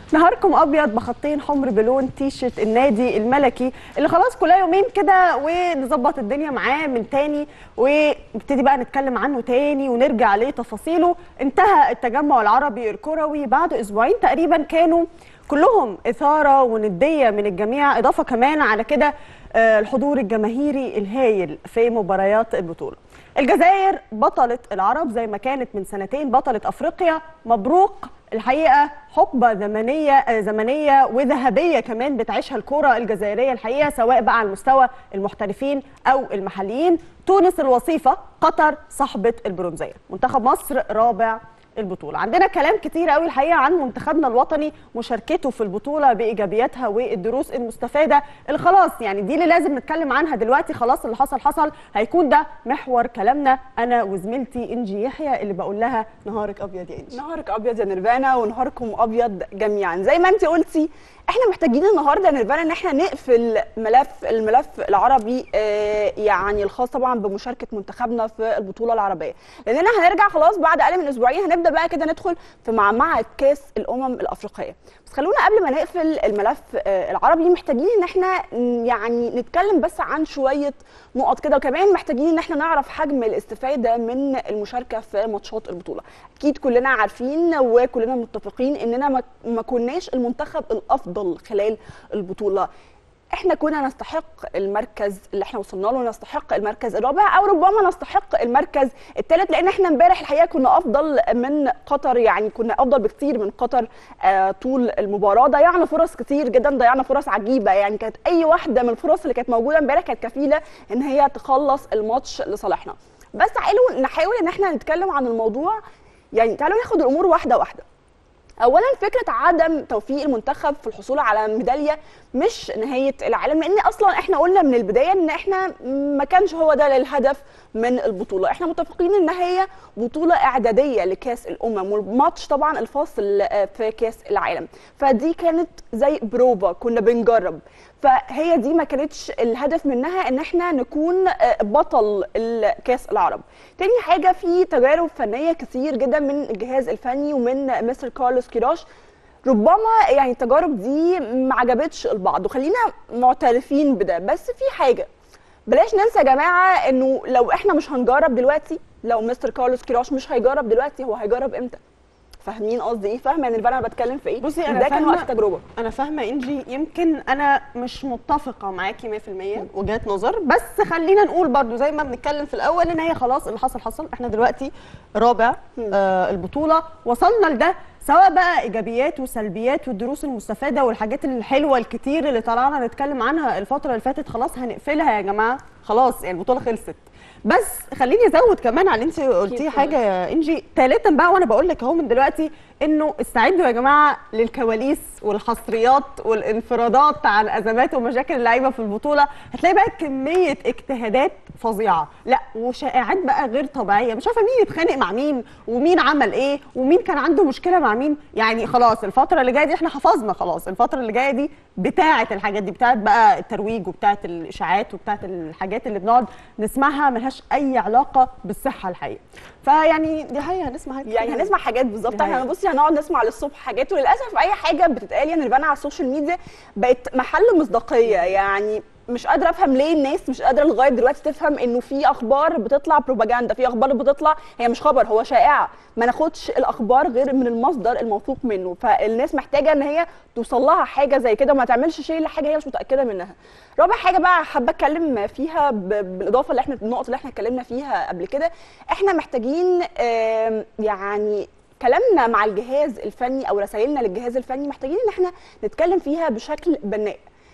نهاركم ابيض بخطين حمر بلون تيشرت النادي الملكي اللي خلاص كلها يومين كده ونظبط الدنيا معاه من تاني ونبتدي بقى نتكلم عنه تاني ونرجع لتفاصيله انتهى التجمع العربي الكروي بعد اسبوعين تقريبا كانوا كلهم اثاره ونديه من الجميع اضافه كمان على كده آه، الحضور الجماهيري الهايل في مباريات البطوله الجزائر بطلة العرب زي ما كانت من سنتين بطلة افريقيا مبروك الحقيقه حقبه زمنيه آه، زمنيه وذهبيه كمان بتعيشها الكره الجزائريه الحقيقه سواء بقى على المستوى المحترفين او المحليين تونس الوصيفه قطر صاحبه البرونزيه منتخب مصر رابع البطولة عندنا كلام كتير قوي الحقيقة عن منتخبنا الوطني مشاركته في البطولة بإيجابياتها والدروس المستفادة اللي خلاص يعني دي اللي لازم نتكلم عنها دلوقتي خلاص اللي حصل حصل هيكون ده محور كلامنا أنا وزميلتي إنجي يحيى اللي بقول لها نهارك أبيض يا إنجي نهارك ابيض يا نيرفانا ونهاركم ابيض جميعا زي ما انت قلتي احنا محتاجين النهارده يا نيرفانا ان احنا نقفل ملف الملف العربي آه، يعني الخاص طبعا بمشاركه منتخبنا في البطوله العربيه لاننا هنرجع خلاص بعد اقل من اسبوعين هنبدا بقى كده ندخل في معمعه كاس الامم الافريقيه بس خلونا قبل ما نقفل الملف آه، العربي محتاجين ان احنا ن- يعني نتكلم بس عن شويه نقط كده وكمان محتاجين ان احنا نعرف حجم الاستفاده من المشاركه في ماتشات البطوله اكيد كلنا عارفين وكلنا متفقين اننا ما- ما كناش المنتخب الافضل خلال البطوله احنا كنا نستحق المركز اللي احنا وصلنا له نستحق المركز الرابع او ربما نستحق المركز الثالث لان احنا امبارح الحقيقه كنا افضل من قطر يعني كنا افضل بكتير من قطر آه طول المباراه ضيعنا فرص كتير جدا ضيعنا فرص عجيبه يعني كانت اي واحده من الفرص اللي كانت موجوده امبارح كانت كفيله ان هي تخلص الماتش لصالحنا بس تعالوا نحاول ان احنا نتكلم عن الموضوع يعني تعالوا ناخد الامور واحده واحده اولا فكره عدم توفيق المنتخب في الحصول على ميداليه مش نهايه العالم لان اصلا احنا قلنا من البدايه ان احنا ما كانش هو ده الهدف من البطوله احنا متفقين ان هي بطوله اعداديه لكاس الامم والماتش طبعا الفاصل آه، في كاس العالم فدي كانت زي بروفا كنا بنجرب فهي دي ما كانتش الهدف منها ان احنا نكون آه، بطل كاس العرب تاني حاجه في تجارب فنيه كتير جدا من الجهاز الفني ومن مستر كارلوس كيروش ربما يعني التجارب دي ما عجبتش البعض وخلينا معترفين بده بس في حاجه بلاش ننسى يا جماعه انه لو احنا مش هنجرب دلوقتي لو مستر كارلوس كيروش مش هيجرب دلوقتي هو هيجرب امتى فاهمين قصدي ايه فاهمه ان انا بتكلم في ايه بصي أنا ده كان فاهمة- وقت تجربه انا فاهمه انجي يمكن انا مش متفقه معاكي 100% وجهات نظر بس خلينا نقول برضو زي ما بنتكلم في الاول ان هي خلاص اللي حصل حصل احنا دلوقتي رابع آه البطوله وصلنا لده سواء بقى ايجابيات وسلبيات والدروس المستفاده والحاجات الحلوه الكتير اللي طلعنا نتكلم عنها الفتره اللي فاتت خلاص هنقفلها يا جماعه خلاص يعني البطوله خلصت بس خليني ازود كمان على اللي انت قلتيه حاجه يا انجي ثالثا بقى وانا بقول لك اهو من دلوقتي انه استعدوا يا جماعه للكواليس والحصريات والانفرادات عن ازمات ومشاكل اللعيبه في البطوله هتلاقي بقى كميه اجتهادات فظيعه لا وشائعات بقى غير طبيعيه مش عارفه مين يتخانق مع مين ومين عمل ايه ومين كان عنده مشكله مع مين يعني خلاص الفتره اللي جايه دي احنا حفظنا خلاص الفتره اللي جايه دي بتاعه الحاجات دي بتاعه بقى الترويج وبتاعه الاشاعات وبتاعه الحاجات اللي بنقعد نسمعها ملهاش اي علاقه بالصحه الحقيقه فيعني دي حقيقه هنسمع حاجات يعني كتير. هنسمع حاجات بالظبط دي احنا حقيقة. بصي هنقعد نسمع للصبح حاجات وللاسف اي حاجه بتتقال يعني نرفعها على السوشيال ميديا بقت محل مصداقيه يعني مش قادره افهم ليه الناس مش قادره لغايه دلوقتي تفهم انه في اخبار بتطلع بروباجندا في اخبار بتطلع هي مش خبر هو شائعه ما ناخدش الاخبار غير من المصدر الموثوق منه فالناس محتاجه ان هي توصل لها حاجه زي كده وما تعملش شيء لحاجه هي مش متاكده منها رابع حاجه بقى حابه اتكلم فيها ب- بالاضافه اللي احنا النقط اللي احنا اتكلمنا فيها قبل كده احنا محتاجين آم، يعني كلامنا مع الجهاز الفني او رسائلنا للجهاز الفني محتاجين ان احنا نتكلم فيها بشكل بناء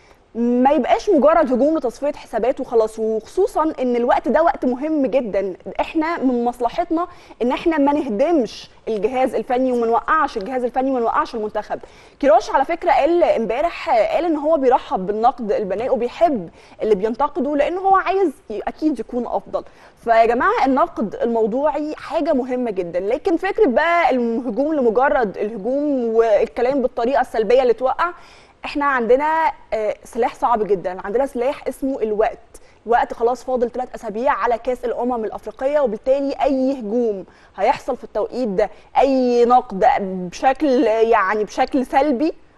ما يبقاش مجرد هجوم لتصفيه حسابات وخلاص وخصوصا ان الوقت ده وقت مهم جدا احنا من مصلحتنا ان احنا ما نهدمش الجهاز الفني وما نوقعش الجهاز الفني وما نوقعش المنتخب كيروش على فكره قال امبارح قال ان هو بيرحب بالنقد البناء وبيحب اللي بينتقده لان هو عايز ي- اكيد يكون افضل فيا جماعه النقد الموضوعي حاجه مهمه جدا لكن فكره بقى الهجوم لمجرد الهجوم والكلام بالطريقه السلبيه اللي توقع احنا عندنا آه، سلاح صعب جدا عندنا سلاح اسمه الوقت الوقت خلاص فاضل ثلاث اسابيع على كاس الامم الافريقيه وبالتالي اي هجوم هيحصل في التوقيت ده اي نقد بشكل يعني بشكل سلبي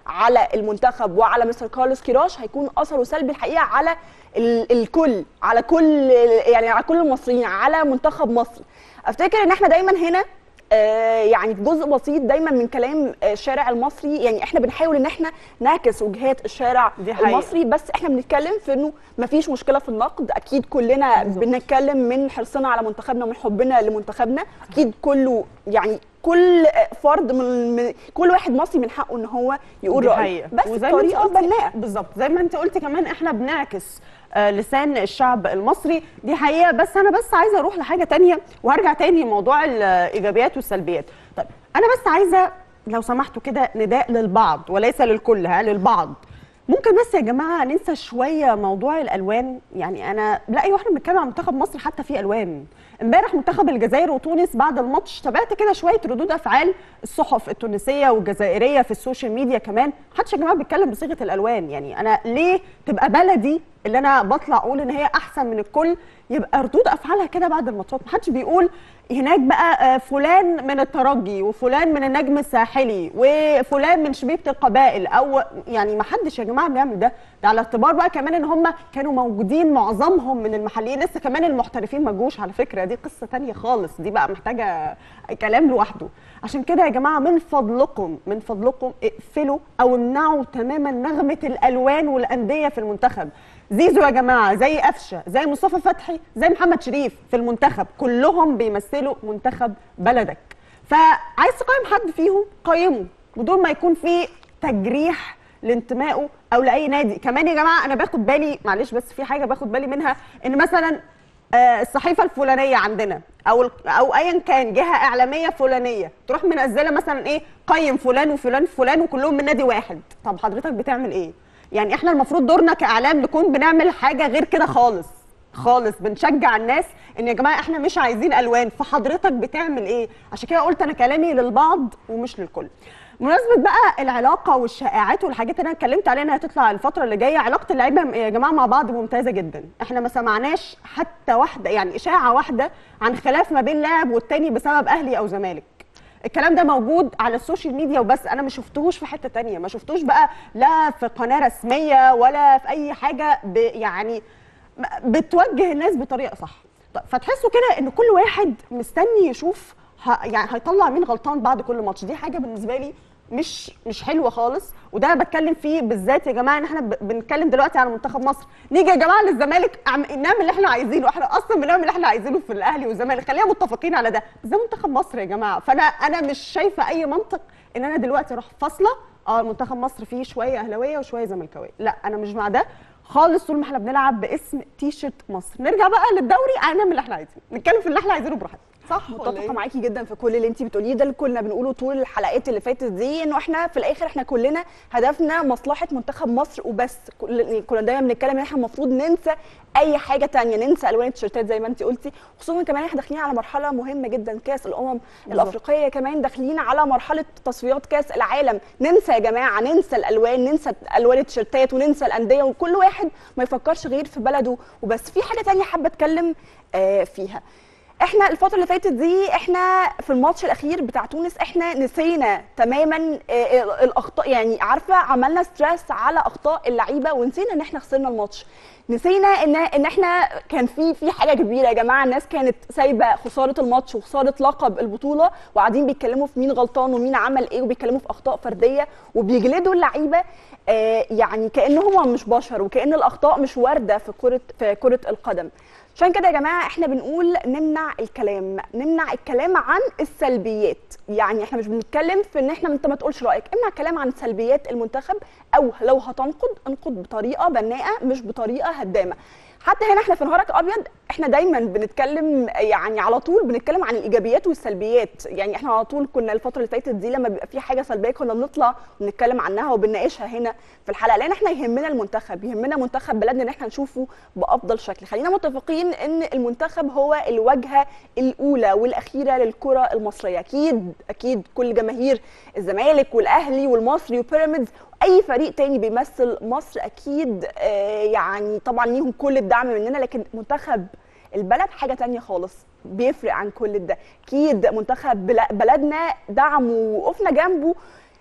على المنتخب وعلى مستر كارلوس كيروش هيكون اثره سلبي الحقيقه على ال- الكل على كل يعني على كل المصريين على منتخب مصر افتكر ان احنا دايما هنا آه، يعني في جزء بسيط دايما من كلام آه، الشارع المصري يعني احنا بنحاول ان احنا نعكس وجهات الشارع دي حقيقة. المصري بس احنا بنتكلم في انه مفيش مشكله في النقد اكيد كلنا بالظبط. بنتكلم من حرصنا على منتخبنا ومن حبنا لمنتخبنا اكيد كله يعني كل فرد من من- كل واحد مصري من حقه ان هو يقول دي رايه حقيقة. بس وزي ما انت بطريقه قلتي- بناءه بالظبط زي ما انت قلتي كمان احنا بنعكس آه، لسان الشعب المصري دي حقيقه بس انا بس عايزه اروح لحاجه تانية وهرجع تاني لموضوع الايجابيات والسلبيات طيب انا بس عايزه لو سمحتوا كده نداء للبعض وليس للكل ها للبعض ممكن بس يا جماعه ننسى شويه موضوع الالوان يعني انا لا ايوه احنا بنتكلم عن منتخب مصر حتى في الوان امبارح منتخب الجزائر وتونس بعد الماتش تابعت كده شويه ردود افعال الصحف التونسيه والجزائريه في السوشيال ميديا كمان محدش يا جماعه بيتكلم بصيغه الالوان يعني انا ليه تبقى بلدي اللي انا بطلع اقول ان هي احسن من الكل يبقى ردود افعالها كده بعد الماتشات محدش بيقول هناك بقى آه، فلان من الترجي وفلان من النجم الساحلي وفلان من شبيبه القبائل او يعني ما حدش يا جماعه بيعمل ده ده على اعتبار بقى كمان ان هم كانوا موجودين معظمهم من المحليين لسه كمان المحترفين ما جوش على فكره دي قصه تانية خالص دي بقى محتاجه كلام لوحده عشان كده يا جماعه من فضلكم من فضلكم اقفلوا او امنعوا تماما نغمه الالوان والانديه في المنتخب زيزو يا جماعه زي قفشه زي مصطفى فتحي زي محمد شريف في المنتخب كلهم بيمثلوا منتخب بلدك فعايز تقيم حد فيهم قيمه بدون ما يكون في تجريح لانتمائه او لاي نادي كمان يا جماعه انا باخد بالي معلش بس في حاجه باخد بالي منها ان مثلا آه، الصحيفه الفلانيه عندنا او ال- او ايا كان جهه اعلاميه فلانيه تروح منزله مثلا ايه قيم فلان وفلان فلان وكلهم من نادي واحد طب حضرتك بتعمل ايه يعني احنا المفروض دورنا كاعلام نكون بنعمل حاجه غير كده خالص خالص بنشجع الناس ان يا جماعه احنا مش عايزين الوان فحضرتك بتعمل ايه عشان كده قلت انا كلامي للبعض ومش للكل بمناسبه بقى العلاقه والشائعات والحاجات اللي انا اتكلمت عليها انها هتطلع الفتره اللي جايه علاقه اللعيبه يا جماعه مع بعض ممتازه جدا احنا ما سمعناش حتى واحده يعني اشاعه واحده عن خلاف ما بين لاعب والتاني بسبب اهلي او زمالك الكلام ده موجود على السوشيال ميديا وبس انا ما شفتهوش في حته تانية ما شفتوش بقى لا في قناه رسميه ولا في اي حاجه ب يعني م- بتوجه الناس بطريقه صح طيب فتحسوا كده ان كل واحد مستني يشوف ه... يعني هيطلع مين غلطان بعد كل ماتش دي حاجه بالنسبه لي مش مش حلوه خالص وده انا بتكلم فيه بالذات يا جماعه ان احنا ب... بنتكلم دلوقتي على منتخب مصر نيجي يا جماعه للزمالك عم... نعمل اللي احنا عايزينه احنا اصلا بنعمل اللي احنا عايزينه في الاهلي والزمالك خلينا متفقين على ده بس ده منتخب مصر يا جماعه فانا انا مش شايفه اي منطق ان انا دلوقتي اروح فاصله اه منتخب مصر فيه شويه اهلاويه وشويه زملكاويه لا انا مش مع ده خالص طول ما احنا بنلعب باسم تيشرت مصر نرجع بقى للدوري هنعمل اللي احنا عايزينه نتكلم في اللي احنا عايزينه براحتنا صح ولا متفقه إيه؟ معاكي جدا في كل اللي انت بتقوليه ده اللي كنا بنقوله طول الحلقات اللي فاتت دي انه احنا في الاخر احنا كلنا هدفنا مصلحه منتخب مصر وبس كل- كنا دايما بنتكلم ان احنا المفروض ننسى اي حاجه تانية ننسى الوان التيشيرتات زي ما انت قلتي خصوصا كمان احنا داخلين على مرحله مهمه جدا كاس الامم الافريقيه كمان داخلين على مرحله تصفيات كاس العالم ننسى يا جماعه ننسى الالوان ننسى الوان التيشيرتات وننسى الانديه وكل واحد ما يفكرش غير في بلده وبس في حاجه تانية حابه اتكلم آه، فيها احنا الفتره اللي فاتت دي احنا في الماتش الاخير بتاع تونس احنا نسينا تماما آه، الاخطاء يعني عارفه عملنا ستريس على اخطاء اللعيبه ونسينا ان احنا خسرنا الماتش نسينا ان ان احنا كان في في حاجه كبيره يا جماعه الناس كانت سايبه خساره الماتش وخساره لقب البطوله وقاعدين بيتكلموا في مين غلطان ومين عمل ايه وبيتكلموا في اخطاء فرديه وبيجلدوا اللعيبه آه، يعني كان هم مش بشر وكان الاخطاء مش وارده في كره في كره القدم عشان كده يا جماعه احنا بنقول نمنع الكلام نمنع الكلام عن السلبيات يعني احنا مش بنتكلم في ان احنا انت ما تقولش رايك امنع الكلام عن سلبيات المنتخب او لو هتنقد انقد بطريقه بناءه مش بطريقه هدامه حتى هنا احنا في نهارك ابيض احنا دايما بنتكلم يعني على طول بنتكلم عن الايجابيات والسلبيات يعني احنا على طول كنا الفتره اللي فاتت دي لما بيبقى في حاجه سلبيه كنا بنطلع ونتكلم عنها وبنناقشها هنا في الحلقه لان احنا يهمنا المنتخب يهمنا منتخب بلدنا ان احنا نشوفه بافضل شكل خلينا متفقين ان المنتخب هو الواجهه الاولى والاخيره للكره المصريه اكيد اكيد كل جماهير الزمالك والاهلي والمصري وبيراميدز اي فريق تاني بيمثل مصر اكيد آه، يعني طبعا ليهم كل الدعم مننا لكن منتخب البلد حاجه تانية خالص بيفرق عن كل ده اكيد منتخب بل- بلدنا دعمه ووقفنا جنبه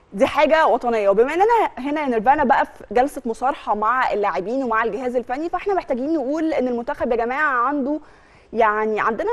دي حاجه وطنيه وبما اننا هنا يا نيرفانا بقى في جلسه مصارحه مع اللاعبين ومع الجهاز الفني فاحنا محتاجين نقول ان المنتخب يا جماعه عنده يعني عندنا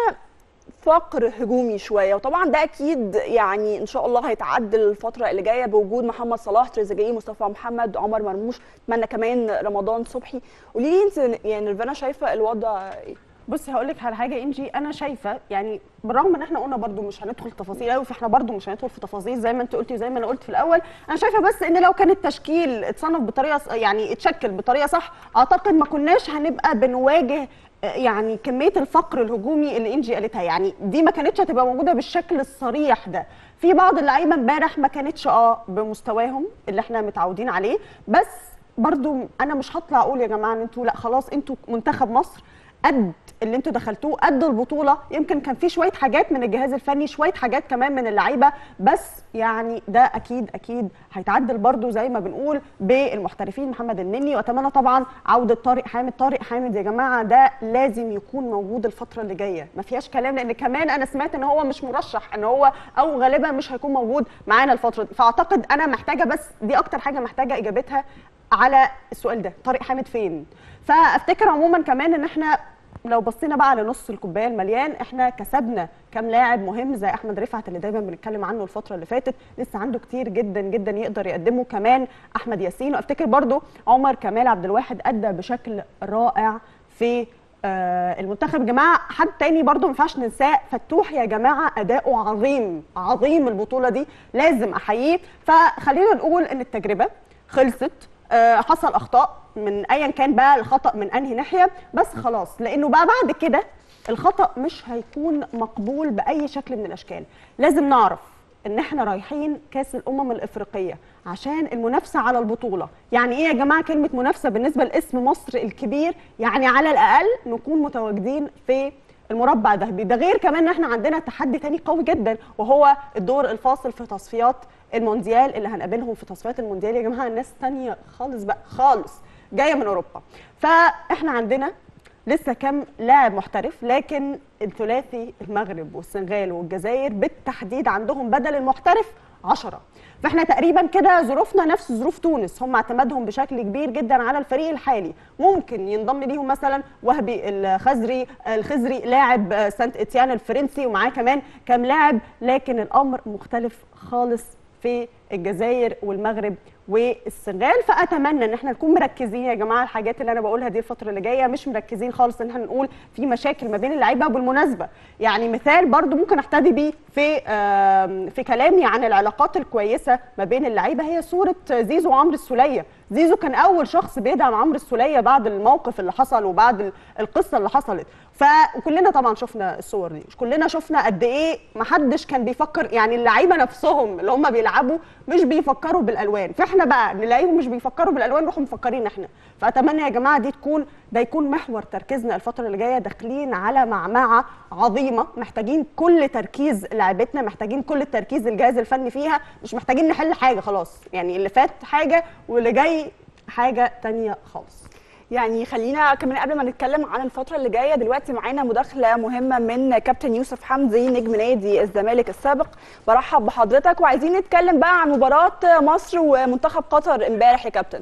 فقر هجومي شويه وطبعا ده اكيد يعني ان شاء الله هيتعدل الفتره اللي جايه بوجود محمد صلاح تريزيجيه مصطفى محمد عمر مرموش اتمنى كمان رمضان صبحي قولي لي انت يعني نيرفانا شايفه الوضع ايه بصي هقول لك على حاجه انجي انا شايفه يعني بالرغم ان احنا قلنا برضو مش هندخل تفاصيل قوي فاحنا برضو مش هندخل في تفاصيل زي ما انت قلتي وزي ما انا قلت في الاول انا شايفه بس ان لو كان التشكيل اتصنف بطريقه ص- يعني اتشكل بطريقه صح اعتقد ما كناش هنبقى بنواجه آه، يعني كميه الفقر الهجومي اللي انجي قالتها يعني دي ما كانتش هتبقى موجوده بالشكل الصريح ده في بعض اللعيبه امبارح ما كانتش اه بمستواهم اللي احنا متعودين عليه بس برضو انا مش هطلع اقول يا جماعه ان انتوا لا خلاص انتوا منتخب مصر قد اللي انتوا دخلتوه قد البطوله يمكن كان في شويه حاجات من الجهاز الفني شويه حاجات كمان من اللعيبه بس يعني ده اكيد اكيد هيتعدل برضو زي ما بنقول بالمحترفين محمد النني واتمنى طبعا عوده طارق حامد طارق حامد يا جماعه ده لازم يكون موجود الفتره اللي جايه ما فيهاش كلام لان كمان انا سمعت ان هو مش مرشح ان هو او غالبا مش هيكون موجود معانا الفتره دي فاعتقد انا محتاجه بس دي اكتر حاجه محتاجه اجابتها على السؤال ده طارق حامد فين فافتكر عموما كمان ان احنا لو بصينا بقى على نص الكوبايه المليان احنا كسبنا كام لاعب مهم زي احمد رفعت اللي دايما بنتكلم عنه الفتره اللي فاتت لسه عنده كتير جدا جدا يقدر يقدمه كمان احمد ياسين وافتكر برضو عمر كمال عبد الواحد ادى بشكل رائع في آه المنتخب يا جماعه حد تاني برضو ما ينفعش ننساه فتوح يا جماعه اداؤه عظيم عظيم البطوله دي لازم احييه فخلينا نقول ان التجربه خلصت آه، حصل اخطاء من ايا كان بقى الخطا من انهي ناحيه بس خلاص لانه بقى بعد كده الخطا مش هيكون مقبول باي شكل من الاشكال لازم نعرف ان احنا رايحين كاس الامم الافريقيه عشان المنافسه على البطوله يعني ايه يا جماعه كلمه منافسه بالنسبه لاسم مصر الكبير يعني على الاقل نكون متواجدين في المربع الذهبي ده غير كمان ان احنا عندنا تحدي تاني قوي جدا وهو الدور الفاصل في تصفيات المونديال اللي هنقابلهم في تصفيات المونديال يا جماعه ناس تانية خالص بقى خالص جايه من اوروبا فاحنا عندنا لسه كام لاعب محترف لكن الثلاثي المغرب والسنغال والجزائر بالتحديد عندهم بدل المحترف 10 فاحنا تقريبا كده ظروفنا نفس ظروف تونس هم اعتمادهم بشكل كبير جدا على الفريق الحالي ممكن ينضم ليهم مثلا وهبي الخزري الخزري لاعب سانت اتيان الفرنسي ومعاه كمان كام لاعب لكن الامر مختلف خالص في الجزائر والمغرب والسنغال فاتمنى ان احنا نكون مركزين يا جماعه الحاجات اللي انا بقولها دي الفتره اللي جايه مش مركزين خالص ان احنا نقول في مشاكل ما بين اللعيبه وبالمناسبه يعني مثال برضو ممكن احتدي بيه في آم، في كلامي عن العلاقات الكويسه ما بين اللعيبه هي صوره زيزو وعمرو السوليه زيزو كان اول شخص بيدعم عمرو السوليه بعد الموقف اللي حصل وبعد ال- القصه اللي حصلت فكلنا طبعا شفنا الصور دي كلنا شفنا قد ايه ما حدش كان بيفكر يعني اللعيبه نفسهم اللي هم بيلعبوا مش بيفكروا بالالوان فاحنا بقى نلاقيهم مش بيفكروا بالالوان نروح مفكرين احنا فاتمنى يا جماعه دي تكون ده يكون محور تركيزنا الفتره اللي جايه داخلين على معمعه عظيمه محتاجين كل تركيز لعيبتنا محتاجين كل التركيز الجهاز الفني فيها مش محتاجين نحل حاجه خلاص يعني اللي فات حاجه واللي جاي حاجه تانية خالص يعني خلينا كمان قبل ما نتكلم عن الفتره اللي جايه دلوقتي معانا مداخله مهمه من كابتن يوسف حمدي نجم نادي الزمالك السابق برحب بحضرتك وعايزين نتكلم بقى عن مباراه مصر ومنتخب قطر امبارح يا كابتن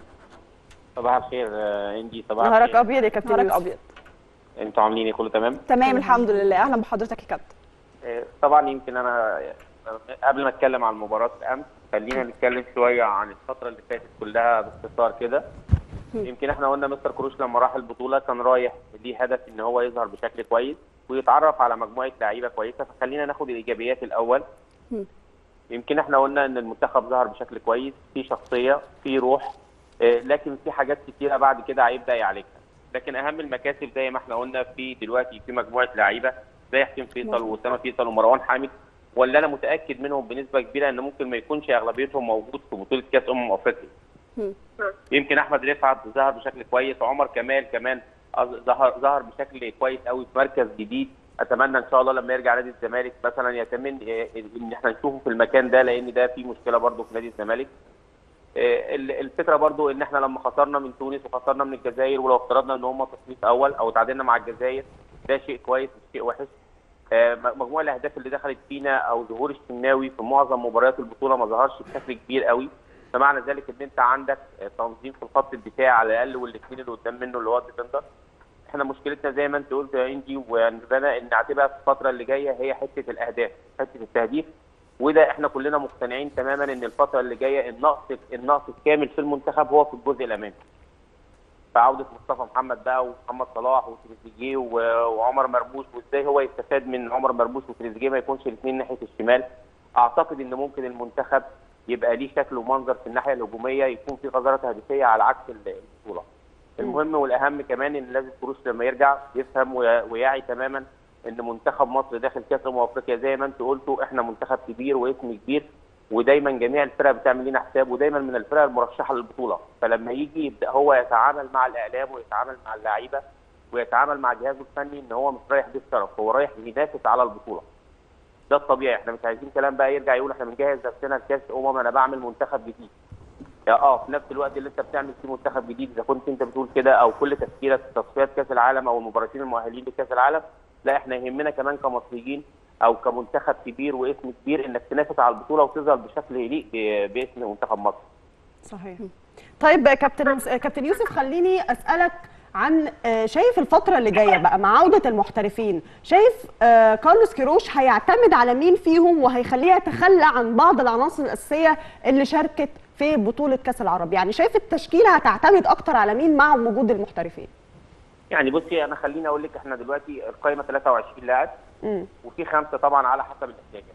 صباح الخير آه، انجي صباح نهارك الخير ابيض يا كابتن نهارك يوسف. ابيض انتوا عاملين ايه كله تمام تمام الحمد لله اهلا بحضرتك يا كابتن آه، طبعا يمكن انا آه، قبل ما اتكلم عن مباراه امس خلينا نتكلم شويه عن الفتره اللي فاتت كلها باختصار كده يمكن احنا قلنا مستر كروش لما راح البطوله كان رايح ليه هدف ان هو يظهر بشكل كويس ويتعرف على مجموعه لعيبه كويسه فخلينا ناخد الايجابيات الاول مم. يمكن احنا قلنا ان المنتخب ظهر بشكل كويس في شخصيه في روح آه، لكن في حاجات كتيره بعد كده هيبدا يعالجها لكن اهم المكاسب زي ما احنا قلنا في دلوقتي في مجموعه لعيبه زي حسين فيصل واسامه فيصل ومروان حامد واللي انا متاكد منهم بنسبه كبيره ان ممكن ما يكونش اغلبيتهم موجود في بطوله كاس امم افريقيا مم. يمكن احمد رفعت ظهر بشكل كويس عمر كمال كمان أظ- ظهر ظهر بشكل كويس قوي في مركز جديد اتمنى ان شاء الله لما يرجع نادي الزمالك مثلا يتمن إيه، ان احنا نشوفه في المكان ده لان ده في مشكله برضه في نادي الزمالك إيه، ال- الفكره برضو ان احنا لما خسرنا من تونس وخسرنا من الجزائر ولو افترضنا ان هم تصنيف اول او تعادلنا مع الجزائر ده شيء كويس مش شيء وحش آه، مجموع الاهداف اللي دخلت فينا او ظهور الشناوي في معظم مباريات البطوله ما ظهرش بشكل كبير قوي فمعنى ذلك ان انت عندك آه، تنظيم في الخط الدفاعي على الاقل والاثنين اللي قدام منه اللي هو الديفندر احنا مشكلتنا زي ما انت قلت يا انجي ونرفانا ان هتبقى في الفتره اللي جايه هي حته الاهداف حته التهديف وده احنا كلنا مقتنعين تماما ان الفتره اللي جايه النقص النقص الكامل في المنتخب هو في الجزء الامامي فعوده مصطفى محمد بقى ومحمد صلاح وتريزيجيه و- وعمر مرموش وازاي هو يستفاد من عمر مرموش وتريزيجيه ما يكونش الاثنين ناحيه الشمال اعتقد ان ممكن المنتخب يبقى ليه شكل ومنظر في الناحيه الهجوميه يكون في غزاره هدفيه على عكس البطوله المهم والاهم كمان ان لازم كروش لما يرجع يفهم وي- ويعي تماما ان منتخب مصر داخل كاس امم افريقيا زي ما انت قلتوا احنا منتخب كبير واسم كبير ودايما جميع الفرق بتعمل لنا حساب ودايما من الفرق المرشحه للبطوله فلما يجي يبدا هو يتعامل مع الاعلام ويتعامل مع اللعيبه ويتعامل مع جهازه الفني ان هو مش رايح ضيف شرف هو رايح ينافس على البطوله ده الطبيعي احنا مش عايزين كلام بقى يرجع يقول احنا بنجهز نفسنا لكاس امم انا بعمل منتخب جديد يا اه في نفس الوقت اللي انت بتعمل فيه منتخب جديد اذا كنت انت بتقول كده او كل تفكيرك في تصفيات كاس العالم او المباراتين المؤهلين لكاس العالم لا احنا يهمنا كمان كمصريين او كمنتخب كبير واسم كبير انك تنافس على البطوله وتظهر بشكل يليق ب- باسم منتخب مصر صحيح طيب كابتن كابتن يوسف خليني اسالك عن آه، شايف الفترة اللي جاية بقى مع عودة المحترفين شايف آه، كارلوس كيروش هيعتمد على مين فيهم وهيخليه يتخلى عن بعض العناصر الأساسية اللي شاركت في بطولة كأس العرب يعني شايف التشكيلة هتعتمد أكتر على مين مع وجود المحترفين يعني بصي انا خليني اقول لك احنا دلوقتي القائمه 23 لاعب مم. وفي خمسه طبعا على حسب الاحتياجات.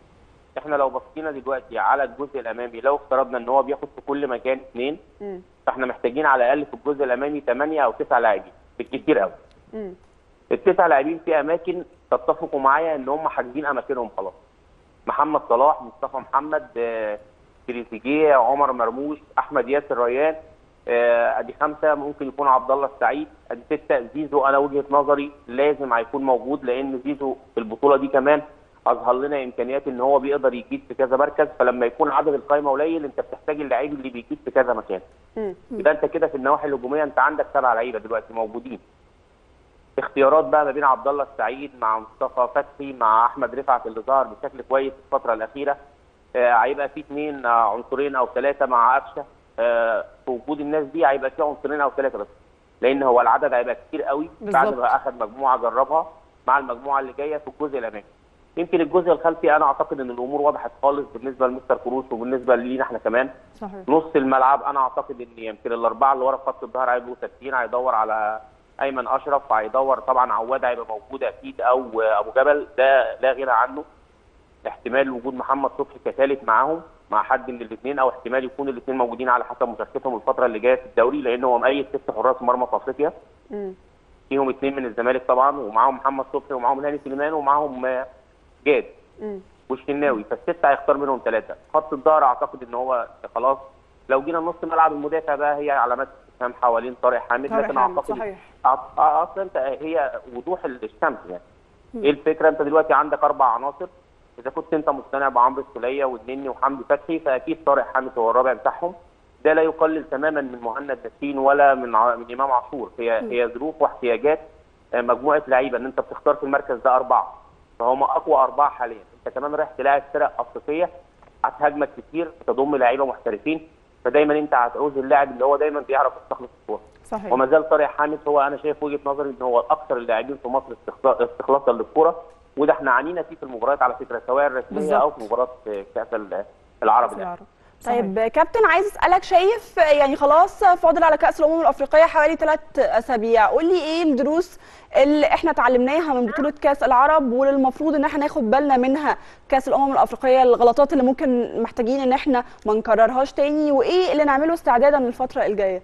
احنا لو بصينا دلوقتي على الجزء الامامي لو افترضنا ان هو بياخد في كل مكان اثنين مم. فاحنا محتاجين على الاقل في الجزء الامامي 8 او 9 لاعبين بالكثير قوي. مم. التسع لاعبين في اماكن تتفقوا معايا ان هم حاجزين اماكنهم خلاص. محمد صلاح، مصطفى محمد، آه، تريزيجيه، عمر مرموش، احمد ياسر ريان آه، ادي خمسه ممكن يكون عبد الله السعيد، ادي سته زيزو انا وجهه نظري لازم هيكون موجود لان زيزو في البطوله دي كمان اظهر لنا امكانيات ان هو بيقدر يجيد في كذا مركز فلما يكون عدد القائمه قليل انت بتحتاج اللعيب اللي بيجيد في كذا مكان. مم. يبقى انت كده في النواحي الهجوميه انت عندك سبع لعيبه دلوقتي موجودين. اختيارات بقى ما بين عبد الله السعيد مع مصطفى فتحي مع احمد رفعت اللي ظهر بشكل كويس في الفتره الاخيره آه، هيبقى في اثنين آه، عنصرين او ثلاثه مع قفشه آه، في وجود الناس دي هيبقى في عنصرين او ثلاثه بس لان هو العدد هيبقى كتير قوي بعد بالظبط. ما اخذ مجموعه جربها مع المجموعه اللي جايه في الجزء الامامي يمكن الجزء الخلفي انا اعتقد ان الامور وضحت خالص بالنسبه لمستر كروش وبالنسبه لينا احنا كمان صحيح نص الملعب انا اعتقد ان يمكن الاربعه اللي ورا في خط الظهر هيبقوا ثابتين هيدور على ايمن اشرف هيدور طبعا عواد هيبقى موجود اكيد او ابو جبل ده لا غنى عنه احتمال وجود محمد صبحي كثالث معاهم مع حد من الاثنين او احتمال يكون الاثنين موجودين على حسب مشاركتهم الفتره اللي جايه في الدوري لان هو مقيد ست حراس مرمى في افريقيا مم. فيهم اثنين من الزمالك طبعا ومعاهم محمد صبحي ومعاهم هاني سليمان ومعاهم آه، جاد مم. والشناوي فالسته هيختار منهم ثلاثه خط الظهر اعتقد ان هو خلاص لو جينا نص ملعب المدافع بقى هي علامات استفهام حوالين طارق حامد طارق لكن حامد، اعتقد صحيح. أع- اصلا انت هي وضوح الشمس يعني ايه الفكره انت دلوقتي عندك اربع عناصر اذا كنت انت مقتنع بعمرو السوليه والنني وحمدي فتحي فاكيد طارق حامد هو الرابع بتاعهم ده لا يقلل تماما من مهند نسين ولا من ع- من امام عاشور هي هي ظروف واحتياجات آه، مجموعه لعيبه ان انت بتختار في المركز ده اربعه فهم اقوى اربعه حاليا انت كمان رايح تلاعب فرق افريقيه هتهاجمك كتير تضم لعيبه محترفين فدايما انت هتعوز اللاعب اللي هو دايما بيعرف يستخلص الكوره صحيح وما زال طارق حامد هو انا شايف وجهه نظري ان هو اكثر اللاعبين في مصر استخلا- استخلاصا للكره وده احنا عانينا فيه في المباريات على فكره سواء الرسميه بالظبط. او في مباراه كاس ال- العرب كأس الأهلي. العرب. صحيح. طيب كابتن عايز اسالك شايف يعني خلاص فاضل على كاس الامم الافريقيه حوالي ثلاث اسابيع قول لي ايه الدروس اللي احنا اتعلمناها من بطوله كاس العرب واللي المفروض ان احنا ناخد بالنا منها كاس الامم الافريقيه الغلطات اللي ممكن محتاجين ان احنا ما نكررهاش تاني وايه اللي نعمله استعدادا للفتره الجايه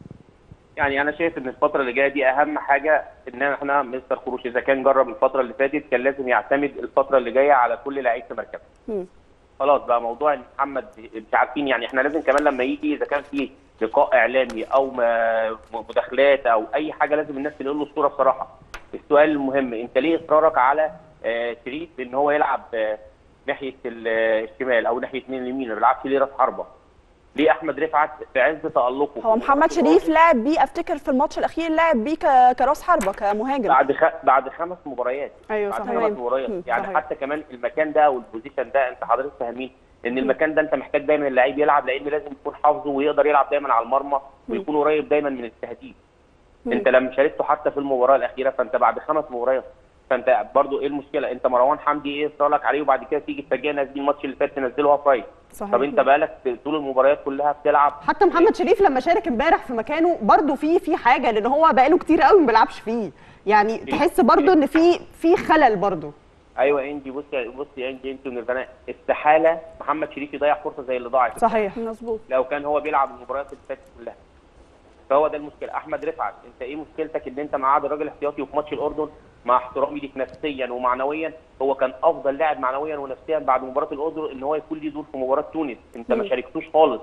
يعني انا شايف ان الفتره اللي جايه دي اهم حاجه ان احنا مستر خروش اذا كان جرب الفتره اللي فاتت كان لازم يعتمد الفتره اللي جايه على كل لعيب في مركزه مم. خلاص بقى موضوع ان محمد مش عارفين يعني احنا لازم كمان لما يجي اذا كان في لقاء اعلامي او ما- مداخلات او اي حاجه لازم الناس تقول له الصوره بصراحه السؤال المهم انت ليه اصرارك على آه، شريف ان هو يلعب آه، ناحيه ال- الشمال او ناحيه اثنين اليمين ما بيلعبش ليه راس حربه ليه احمد رفعت في عز تالقه هو محمد شريف لعب بيه افتكر في الماتش الاخير لعب بيه ك- كراس حربه كمهاجم بعد خ... بعد خمس مباريات ايوه بعد صحيح تمام. خمس مباريات مم، يعني صحيح. حتى كمان المكان ده والبوزيشن ده انت حضرتك فاهمين ان المكان ده انت محتاج دايما اللعيب يلعب لان لازم يكون حافظه ويقدر يلعب دايما على المرمى ويكون قريب دايما من التهديد مم. انت لما شاركته حتى في المباراه الاخيره فانت بعد خمس مباريات فانت برضو ايه المشكله انت مروان حمدي ايه لك عليه وبعد كده تيجي تفاجئ نازلين الماتش اللي فات تنزله هاف رايت صحيح طب انت بقالك طول المباريات كلها بتلعب حتى محمد شريف لما شارك امبارح في مكانه برضه في في حاجه لان هو بقاله كتير قوي ما بيلعبش فيه يعني تحس برضه ان في في خلل برضه ايوه انجي بصي بصي يا انجي انت ونيرفانا استحاله محمد شريف يضيع فرصه زي اللي ضاعت صحيح مظبوط لو كان هو بيلعب المباريات اللي فاتت كلها فهو ده المشكله احمد رفعت انت ايه مشكلتك ان انت معاد الراجل احتياطي وفي ماتش الاردن مع احترامي ليك نفسيا ومعنويا هو كان افضل لاعب معنويا ونفسيا بعد مباراه الاردن ان هو يكون ليه دور في مباراه تونس انت ما مم. شاركتوش خالص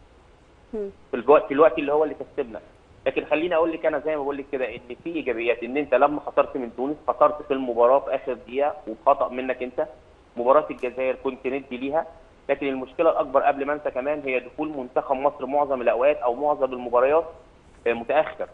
مم. في الوقت في الوقت اللي هو اللي كسبنا لكن خليني اقول لك انا زي ما بقول لك كده ان في ايجابيات ان انت لما خسرت من تونس خسرت في المباراه في اخر دقيقه وخطا منك انت مباراه الجزائر كنت ندي ليها لكن المشكله الاكبر قبل ما انسى كمان هي دخول منتخب مصر معظم الاوقات او معظم المباريات آه، متاخر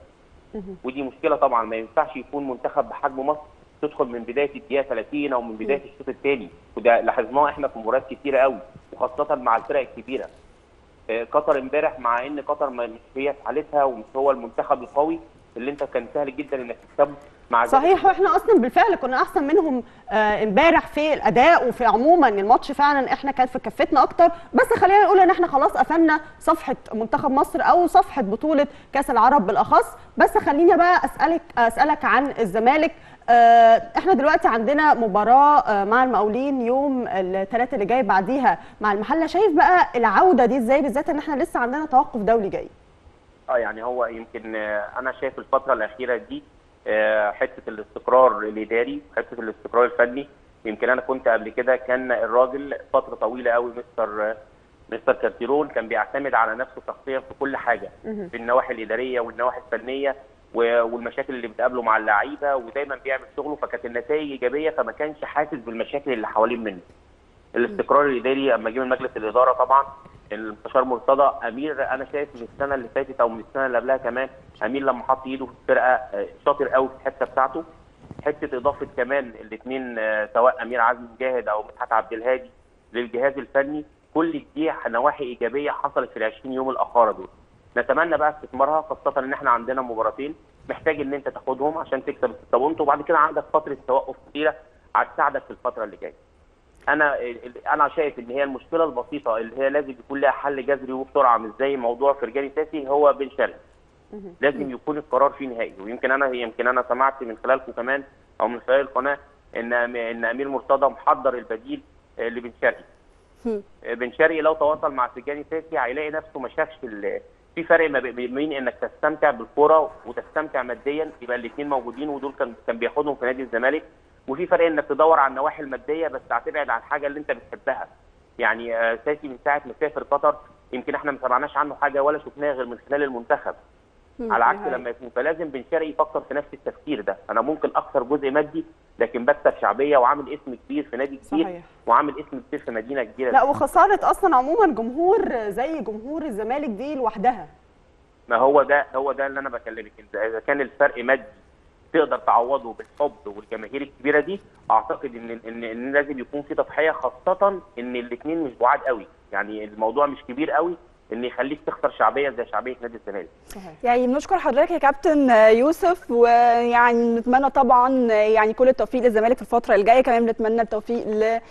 ودي مشكله طبعا ما ينفعش يكون منتخب بحجم مصر تدخل من بدايه الدقيقه 30 او من بدايه الشوط الثاني وده لاحظناه احنا في مباريات كتيره قوي وخاصه مع الفرق الكبيره آه، قطر امبارح مع ان قطر ما- مش هي في حالتها ومش هو المنتخب القوي اللي انت كان سهل جدا انك تكسبه مع ذلك- صحيح واحنا اصلا بالفعل كنا احسن منهم آه، امبارح في الاداء وفي عموما الماتش فعلا احنا كان في كفتنا اكتر بس خلينا نقول ان احنا خلاص قفلنا صفحه منتخب مصر او صفحه بطوله كاس العرب بالاخص بس خليني بقى اسالك اسالك عن الزمالك آه، احنا دلوقتي عندنا مباراه آه، مع المقاولين يوم الثلاثاء اللي جاي بعديها مع المحله شايف بقى العوده دي ازاي بالذات ان احنا لسه عندنا توقف دولي جاي اه يعني هو يمكن آه، انا شايف الفتره الاخيره دي آه، حته الاستقرار الاداري حته الاستقرار الفني يمكن انا كنت قبل كده كان الراجل فتره طويله قوي مستر آه، مستر كارتيرون كان بيعتمد على نفسه شخصيا في كل حاجه في النواحي الاداريه والنواحي الفنيه و- والمشاكل اللي بتقابله مع اللعيبه ودايما بيعمل شغله فكانت النتائج ايجابيه فما كانش حاسس بالمشاكل اللي حوالين منه الاستقرار الاداري اما جه من مجلس الاداره طبعا المستشار مرتضى امير انا شايف من السنه اللي فاتت او من السنه اللي قبلها كمان امير لما حط ايده في الفرقه آه، شاطر قوي في الحته بتاعته حته اضافه كمان الاثنين سواء امير عزمي مجاهد او مدحت عبد الهادي للجهاز الفني كل دي نواحي ايجابيه حصلت في ال 20 يوم الاخاره دول نتمنى بقى استثمارها خاصه ان احنا عندنا مباراتين محتاج ان انت تاخدهم عشان تكسب الستة بونت وبعد كده عندك فتره توقف كتيره هتساعدك في الفتره اللي جايه انا انا شايف ان هي المشكله البسيطه اللي هي لازم يكون لها حل جذري وبسرعه مش زي موضوع فرجاني ساسي هو بن شرقي لازم يكون القرار فيه نهائي ويمكن انا يمكن انا سمعت من خلالكم كمان او من خلال القناه ان ان امير مرتضى محضر البديل آه، لبن شرقي هم. آه، بن شرقي لو تواصل مع فرجاني ساسي هيلاقي نفسه ما شافش ال- في فرق ما بين بين انك تستمتع بالكوره وتستمتع ماديا يبقى الاثنين موجودين ودول كان كان بياخدهم في نادي الزمالك وفي فرق انك تدور على النواحي الماديه بس هتبعد عن الحاجه اللي انت بتحبها يعني آه، ساسي من ساعه ما سافر قطر يمكن احنا ما سمعناش عنه حاجه ولا شفناها غير من خلال المنتخب مم. على عكس نهاية. لما يكون فلازم بن شرقي يفكر في نفس التفكير ده انا ممكن اخسر جزء مادي لكن بكسب شعبيه وعامل اسم كبير في نادي كبير صحيح. وعامل اسم كبير في مدينه كبيره لا وخساره اصلا عموما جمهور زي جمهور الزمالك دي لوحدها ما هو ده هو ده اللي انا بكلمك اذا إذا كان الفرق مادي تقدر تعوضه بالحب والجماهير الكبيره دي اعتقد ان ان, إن لازم يكون في تضحيه خاصه ان الاثنين مش بعاد قوي يعني الموضوع مش كبير قوي ان يخليك تخسر شعبيه زي شعبيه نادي الزمالك صحيح يعني بنشكر حضرتك يا كابتن يوسف ويعني نتمنى طبعا يعني كل التوفيق للزمالك في الفتره الجايه كمان بنتمنى التوفيق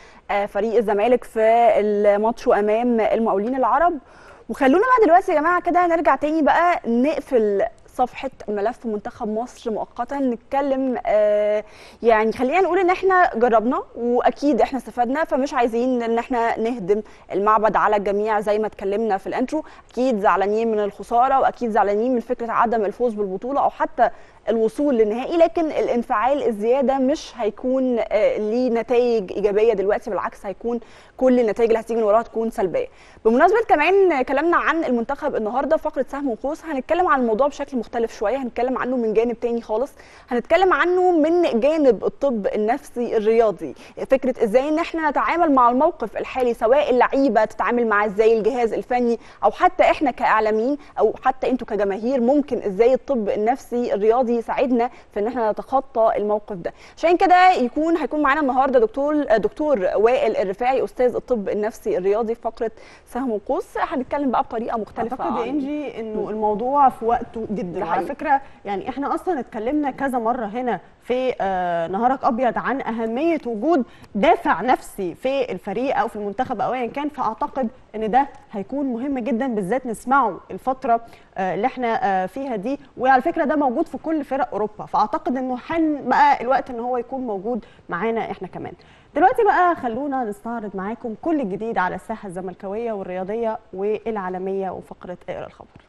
لفريق الزمالك في الماتش امام المقاولين العرب وخلونا بقى دلوقتي يا جماعه كده نرجع تاني بقى نقفل صفحه ملف منتخب مصر مؤقتا نتكلم آه يعني خلينا نقول ان احنا جربنا واكيد احنا استفدنا فمش عايزين ان احنا نهدم المعبد على الجميع زي ما اتكلمنا في الانترو اكيد زعلانين من الخساره واكيد زعلانين من فكره عدم الفوز بالبطوله او حتى الوصول للنهائي لكن الانفعال الزياده مش هيكون آه، ليه نتائج ايجابيه دلوقتي بالعكس هيكون كل النتائج اللي هتيجي من وراها تكون سلبيه بمناسبه كمان كلامنا عن المنتخب النهارده فقره سهم وقوس هنتكلم عن الموضوع بشكل مختلف شويه هنتكلم عنه من جانب تاني خالص هنتكلم عنه من جانب الطب النفسي الرياضي فكره ازاي ان احنا نتعامل مع الموقف الحالي سواء اللعيبه تتعامل معاه ازاي الجهاز الفني او حتى احنا كاعلاميين او حتى انتوا كجماهير ممكن ازاي الطب النفسي الرياضي يساعدنا في ان احنا نتخطى الموقف ده عشان كده يكون هيكون معانا النهارده دكتور دكتور وائل الرفاعي استاذ الطب النفسي الرياضي في فقره سهم وقوس هنتكلم بقى بطريقه مختلفه اعتقد يا عن- انجي انه الموضوع في وقته جدا ده على حقيقي. فكره يعني احنا اصلا اتكلمنا كذا مره هنا في آه، نهارك ابيض عن اهميه وجود دافع نفسي في الفريق او في المنتخب او ايا كان فاعتقد ان ده هيكون مهم جدا بالذات نسمعه الفتره آه، اللي احنا آه، فيها دي وعلى فكره ده موجود في كل فرق اوروبا فاعتقد انه حان بقى الوقت ان هو يكون موجود معانا احنا كمان دلوقتي بقى خلونا نستعرض معاكم كل الجديد على الساحه الزملكاويه والرياضيه والعالميه وفقره اقرا الخبر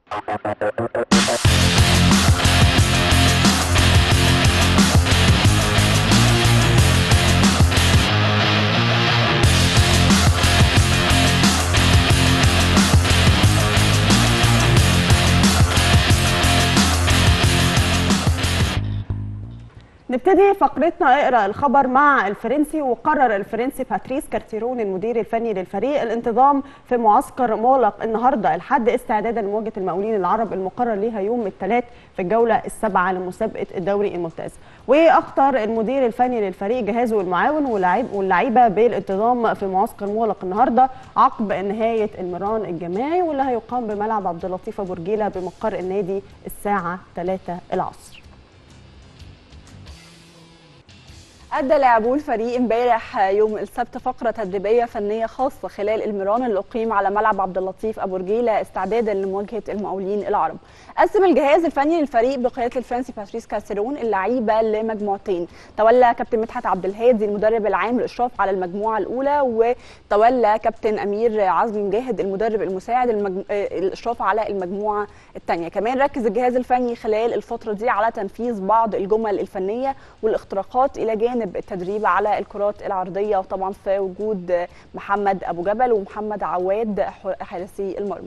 نبتدي فقرتنا اقرا الخبر مع الفرنسي وقرر الفرنسي باتريس كارتيرون المدير الفني للفريق الانتظام في معسكر مغلق النهارده الحد استعدادا لمواجهه المقاولين العرب المقرر ليها يوم الثلاث في الجوله السابعه لمسابقه الدوري الممتاز واخطر المدير الفني للفريق جهازه المعاون واللاعب- واللعيبه بالانتظام في معسكر مغلق النهارده عقب نهايه المران الجماعي واللي هيقام بملعب عبد اللطيف أبو رجيله بمقر النادي الساعه 3 العصر أدى لاعبو الفريق امبارح يوم السبت فقرة تدريبية فنية خاصة خلال المران اللي أقيم على ملعب عبد اللطيف أبو رجيلة استعدادا لمواجهة المقاولين العرب. قسم الجهاز الفني للفريق بقيادة الفرنسي باتريس كاسيرون اللعيبة لمجموعتين. تولى كابتن مدحت عبد الهادي المدرب العام الإشراف على المجموعة الأولى وتولى كابتن أمير عزمي مجاهد المدرب المساعد المجم... آه، الإشراف على المجموعة الثانية. كمان ركز الجهاز الفني خلال الفترة دي على تنفيذ بعض الجمل الفنية والاختراقات إلى جانب التدريب على الكرات العرضية وطبعا في وجود محمد أبو جبل ومحمد عواد ح- حارسي المرمى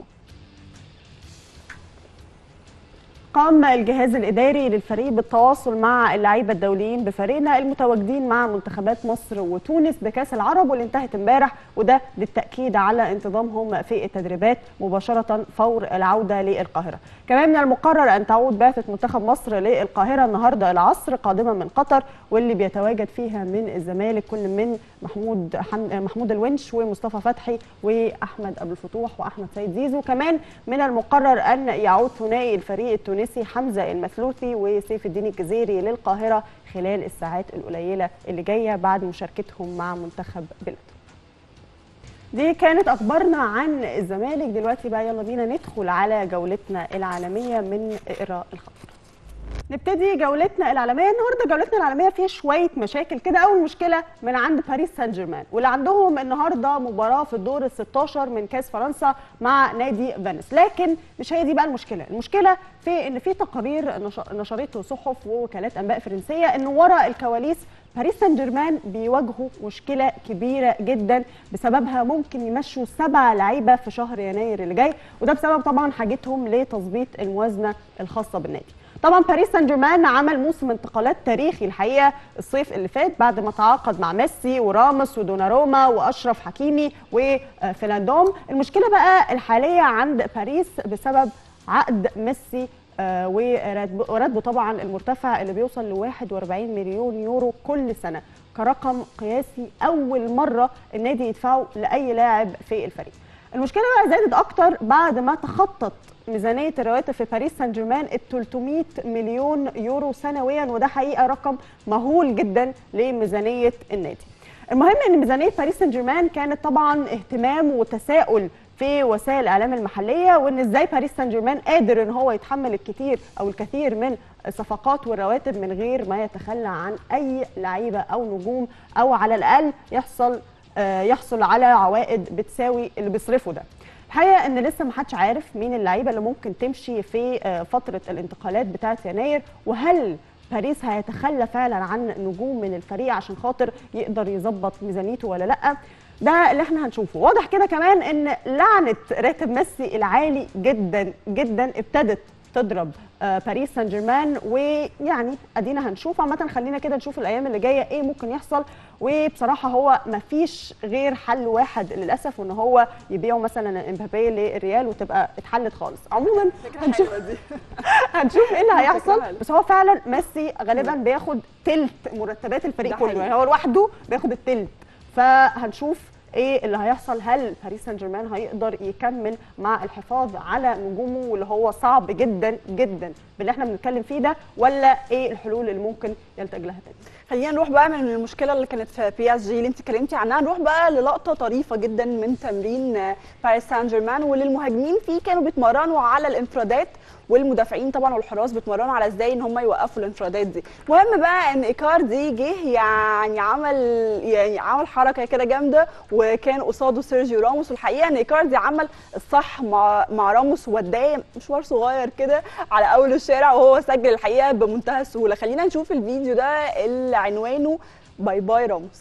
قام الجهاز الإداري للفريق بالتواصل مع اللعيبة الدوليين بفريقنا المتواجدين مع منتخبات مصر وتونس بكأس العرب واللي انتهت امبارح وده للتأكيد على انتظامهم في التدريبات مباشرة فور العودة للقاهرة. كمان من المقرر أن تعود بعثة منتخب مصر للقاهرة النهاردة العصر قادمة من قطر واللي بيتواجد فيها من الزمالك كل من محمود حم... محمود الونش ومصطفى فتحي وأحمد أبو الفتوح وأحمد سيد زيزو كمان من المقرر أن يعود ثنائي الفريق التونسي حمزة المثلوثي وسيف الدين الجزيري للقاهرة خلال الساعات القليلة اللي جاية بعد مشاركتهم مع منتخب بلده دي كانت اخبارنا عن الزمالك دلوقتي بقى يلا بينا ندخل على جولتنا العالميه من اقرا الخبر نبتدي جولتنا العالميه النهارده جولتنا العالميه فيها شويه مشاكل كده اول مشكله من عند باريس سان جيرمان واللي عندهم النهارده مباراه في الدور ال 16 من كاس فرنسا مع نادي فينيس لكن مش هي دي بقى المشكله المشكله في ان في تقارير نش- نشرته صحف ووكالات انباء فرنسيه ان ورا الكواليس باريس سان جيرمان بيواجهوا مشكله كبيره جدا بسببها ممكن يمشوا سبع لعيبه في شهر يناير اللي جاي وده بسبب طبعا حاجتهم لتظبيط الموازنه الخاصه بالنادي طبعا باريس سان جيرمان عمل موسم انتقالات تاريخي الحقيقه الصيف اللي فات بعد ما تعاقد مع ميسي وراموس ودوناروما واشرف حكيمي وفيلاندوم المشكله بقى الحاليه عند باريس بسبب عقد ميسي آه، وراتب- وراتبه طبعا المرتفع اللي بيوصل ل 41 مليون يورو كل سنه كرقم قياسي اول مره النادي يدفعه لاي لاعب في الفريق. المشكله بقى زادت اكتر بعد ما تخطط ميزانيه الرواتب في باريس سان جيرمان ال 300 مليون يورو سنويا وده حقيقه رقم مهول جدا لميزانيه النادي. المهم ان ميزانيه باريس سان جيرمان كانت طبعا اهتمام وتساؤل في وسائل الاعلام المحليه وان ازاي باريس سان جيرمان قادر ان هو يتحمل الكثير او الكثير من الصفقات والرواتب من غير ما يتخلى عن اي لعيبه او نجوم او على الاقل يحصل آه، يحصل على عوائد بتساوي اللي بيصرفه ده الحقيقه ان لسه ما حدش عارف مين اللعيبه اللي ممكن تمشي في آه، فتره الانتقالات بتاعه يناير وهل باريس هيتخلى فعلا عن نجوم من الفريق عشان خاطر يقدر يظبط ميزانيته ولا لا ده اللي احنا هنشوفه واضح كده كمان ان لعنه راتب ميسي العالي جدا جدا ابتدت تضرب آه، باريس سان جيرمان ويعني ادينا هنشوف عامه خلينا كده نشوف الايام اللي جايه ايه ممكن يحصل وبصراحه هو ما فيش غير حل واحد للاسف وان هو يبيعوا مثلا امبابي للريال وتبقى اتحلت خالص عموما هنشوف هنشوف ايه اللي هيحصل حلوة. بس هو فعلا ميسي غالبا بياخد تلت مرتبات الفريق ده كله حقيقي. يعني هو لوحده بياخد التلت فهنشوف ايه اللي هيحصل هل باريس سان جيرمان هيقدر يكمل مع الحفاظ على نجومه واللي هو صعب جدا جدا باللي احنا بنتكلم فيه ده ولا ايه الحلول اللي ممكن يلتج لها تاني خلينا نروح بقى من المشكله اللي كانت في بي اس جي اللي انت اتكلمتي عنها نروح بقى للقطه طريفه جدا من تمرين آه، باريس سان جيرمان واللي المهاجمين فيه كانوا بيتمرنوا على الانفرادات والمدافعين طبعا والحراس بيتمرنوا على ازاي ان هم يوقفوا الانفرادات دي المهم بقى ان ايكاردي جه يعني عمل يعني عمل حركه كده جامده وكان قصاده سيرجيو راموس والحقيقه ان ايكاردي عمل الصح مع مع راموس وداه مشوار صغير كده على اول الشارع وهو سجل الحقيقه بمنتهى السهوله خلينا نشوف الفيديو ده اللي عنوانه باي باي راموس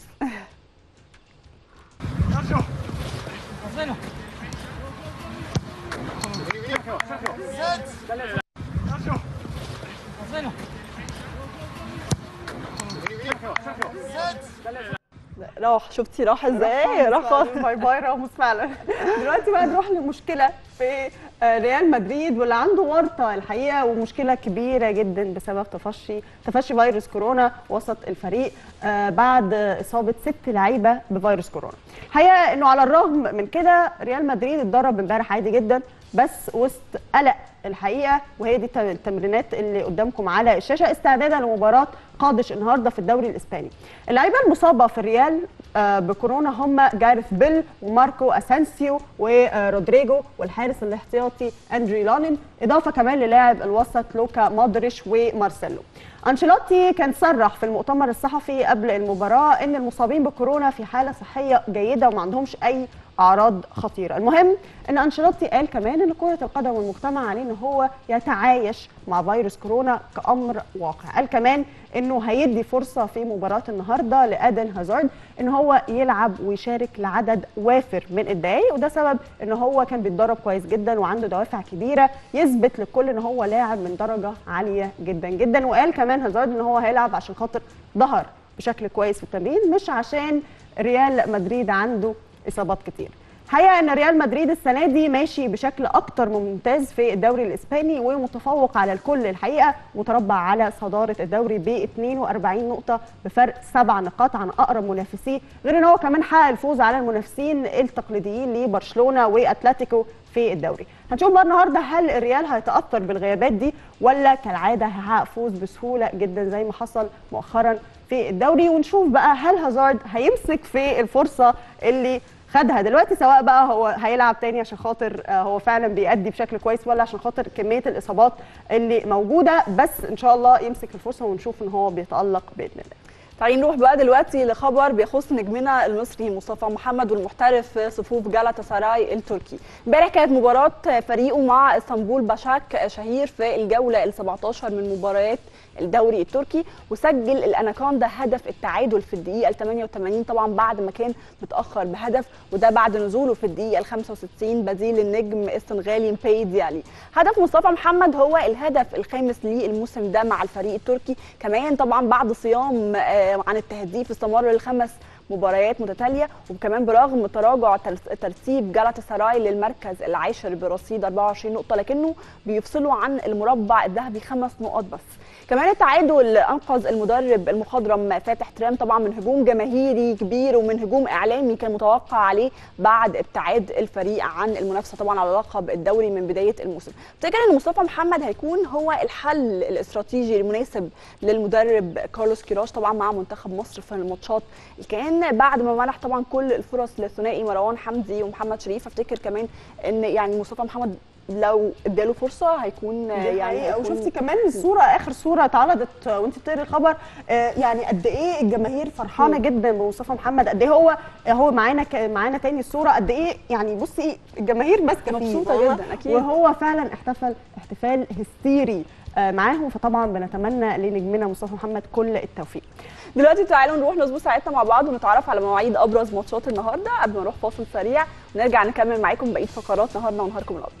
راح شفتي راح ازاي راح خالص باي باي راموس فعلا دلوقتي بقى نروح لمشكله في آه، ريال مدريد واللي عنده ورطه الحقيقه ومشكله كبيره جدا بسبب تفشي تفشي فيروس كورونا وسط الفريق آه، بعد اصابه ست لعيبه بفيروس كورونا الحقيقه انه على الرغم من كده ريال مدريد اتدرب امبارح عادي جدا بس وسط قلق الحقيقه وهي دي التمرينات اللي قدامكم على الشاشه استعدادا لمباراه قادش النهارده في الدوري الاسباني. اللعيبه المصابه في الريال آه، بكورونا هم جاريث بيل وماركو اسانسيو ورودريجو والحارس الاحتياطي اندري لونين اضافه كمان للاعب الوسط لوكا مودريش ومارسيلو. انشيلوتي كان صرح في المؤتمر الصحفي قبل المباراه ان المصابين بكورونا في حاله صحيه جيده وما عندهمش اي اعراض خطيره المهم ان انشيلوتي قال كمان ان كره القدم والمجتمع عليه ان هو يتعايش مع فيروس كورونا كامر واقع قال كمان انه هيدي فرصه في مباراه النهارده لادن هازارد ان هو يلعب ويشارك لعدد وافر من الدقائق وده سبب ان هو كان بيتدرب كويس جدا وعنده دوافع كبيره يثبت للكل ان هو لاعب من درجه عاليه جدا جدا وقال كمان هازارد ان هو هيلعب عشان خاطر ظهر بشكل كويس في التمرين مش عشان ريال مدريد عنده اصابات كتير حقيقه ان ريال مدريد السنه دي ماشي بشكل اكتر من ممتاز في الدوري الاسباني ومتفوق على الكل الحقيقه متربع على صداره الدوري ب 42 نقطه بفرق سبع نقاط عن اقرب منافسيه غير ان هو كمان حقق الفوز على المنافسين التقليديين لبرشلونه واتلتيكو في الدوري هنشوف بقى النهارده هل الريال هيتاثر بالغيابات دي ولا كالعاده هيحقق فوز بسهوله جدا زي ما حصل مؤخرا في الدوري ونشوف بقى هل هازارد هيمسك في الفرصه اللي خدها دلوقتي سواء بقى هو هيلعب تاني عشان خاطر آه، هو فعلا بيأدي بشكل كويس ولا عشان خاطر كميه الاصابات اللي موجوده بس ان شاء الله يمسك الفرصه ونشوف ان هو بيتالق باذن الله تعالي نروح بقى دلوقتي لخبر بيخص نجمنا المصري مصطفى محمد والمحترف في صفوف جالاتا سراي التركي امبارح كانت مباراه فريقه مع اسطنبول باشاك شهير في الجوله ال 17 من مباريات الدوري التركي وسجل الاناكوندا هدف التعادل في الدقيقه ال 88 طبعا بعد ما كان متاخر بهدف وده بعد نزوله في الدقيقه ال 65 بديل النجم السنغالي مبي ديالي هدف مصطفى محمد هو الهدف الخامس ليه الموسم ده مع الفريق التركي كمان طبعا بعد صيام آه، عن التهديف استمر لخمس مباريات متتاليه وكمان برغم تراجع تل- ترتيب جالاتا سراي للمركز العاشر برصيد 24 نقطه لكنه بيفصله عن المربع الذهبي خمس نقاط بس كمان التعادل انقذ المدرب المخضرم فاتح ترام طبعا من هجوم جماهيري كبير ومن هجوم اعلامي كان متوقع عليه بعد ابتعاد الفريق عن المنافسه طبعا على لقب الدوري من بدايه الموسم افتكر ان مصطفى محمد هيكون هو الحل الاستراتيجي المناسب للمدرب كارلوس كيروش طبعا مع منتخب مصر في الماتشات اللي كان بعد ما منح طبعا كل الفرص للثنائي مروان حمدي ومحمد شريف افتكر كمان ان يعني مصطفى محمد لو اداله فرصه هيكون يعني يعني او هيكون شفتي كمان الصوره اخر صوره اتعرضت وانت بتقري الخبر آه، يعني قد ايه الجماهير فرحانه مم. جدا بمصطفى محمد قد ايه هو هو معانا ك- معانا تاني الصوره قد ايه يعني بصي الجماهير ماسكه فيه مبسوطة وهو- جدا، أكيد. وهو فعلا احتفل احتفال هستيري آه، معاهم فطبعا بنتمنى لنجمنا مصطفى محمد كل التوفيق دلوقتي تعالوا نروح نظبط ساعتنا مع بعض ونتعرف على مواعيد ابرز ماتشات النهارده قبل ما نروح فاصل سريع ونرجع نكمل معاكم بقيه فقرات نهارنا ونهاركم الابيض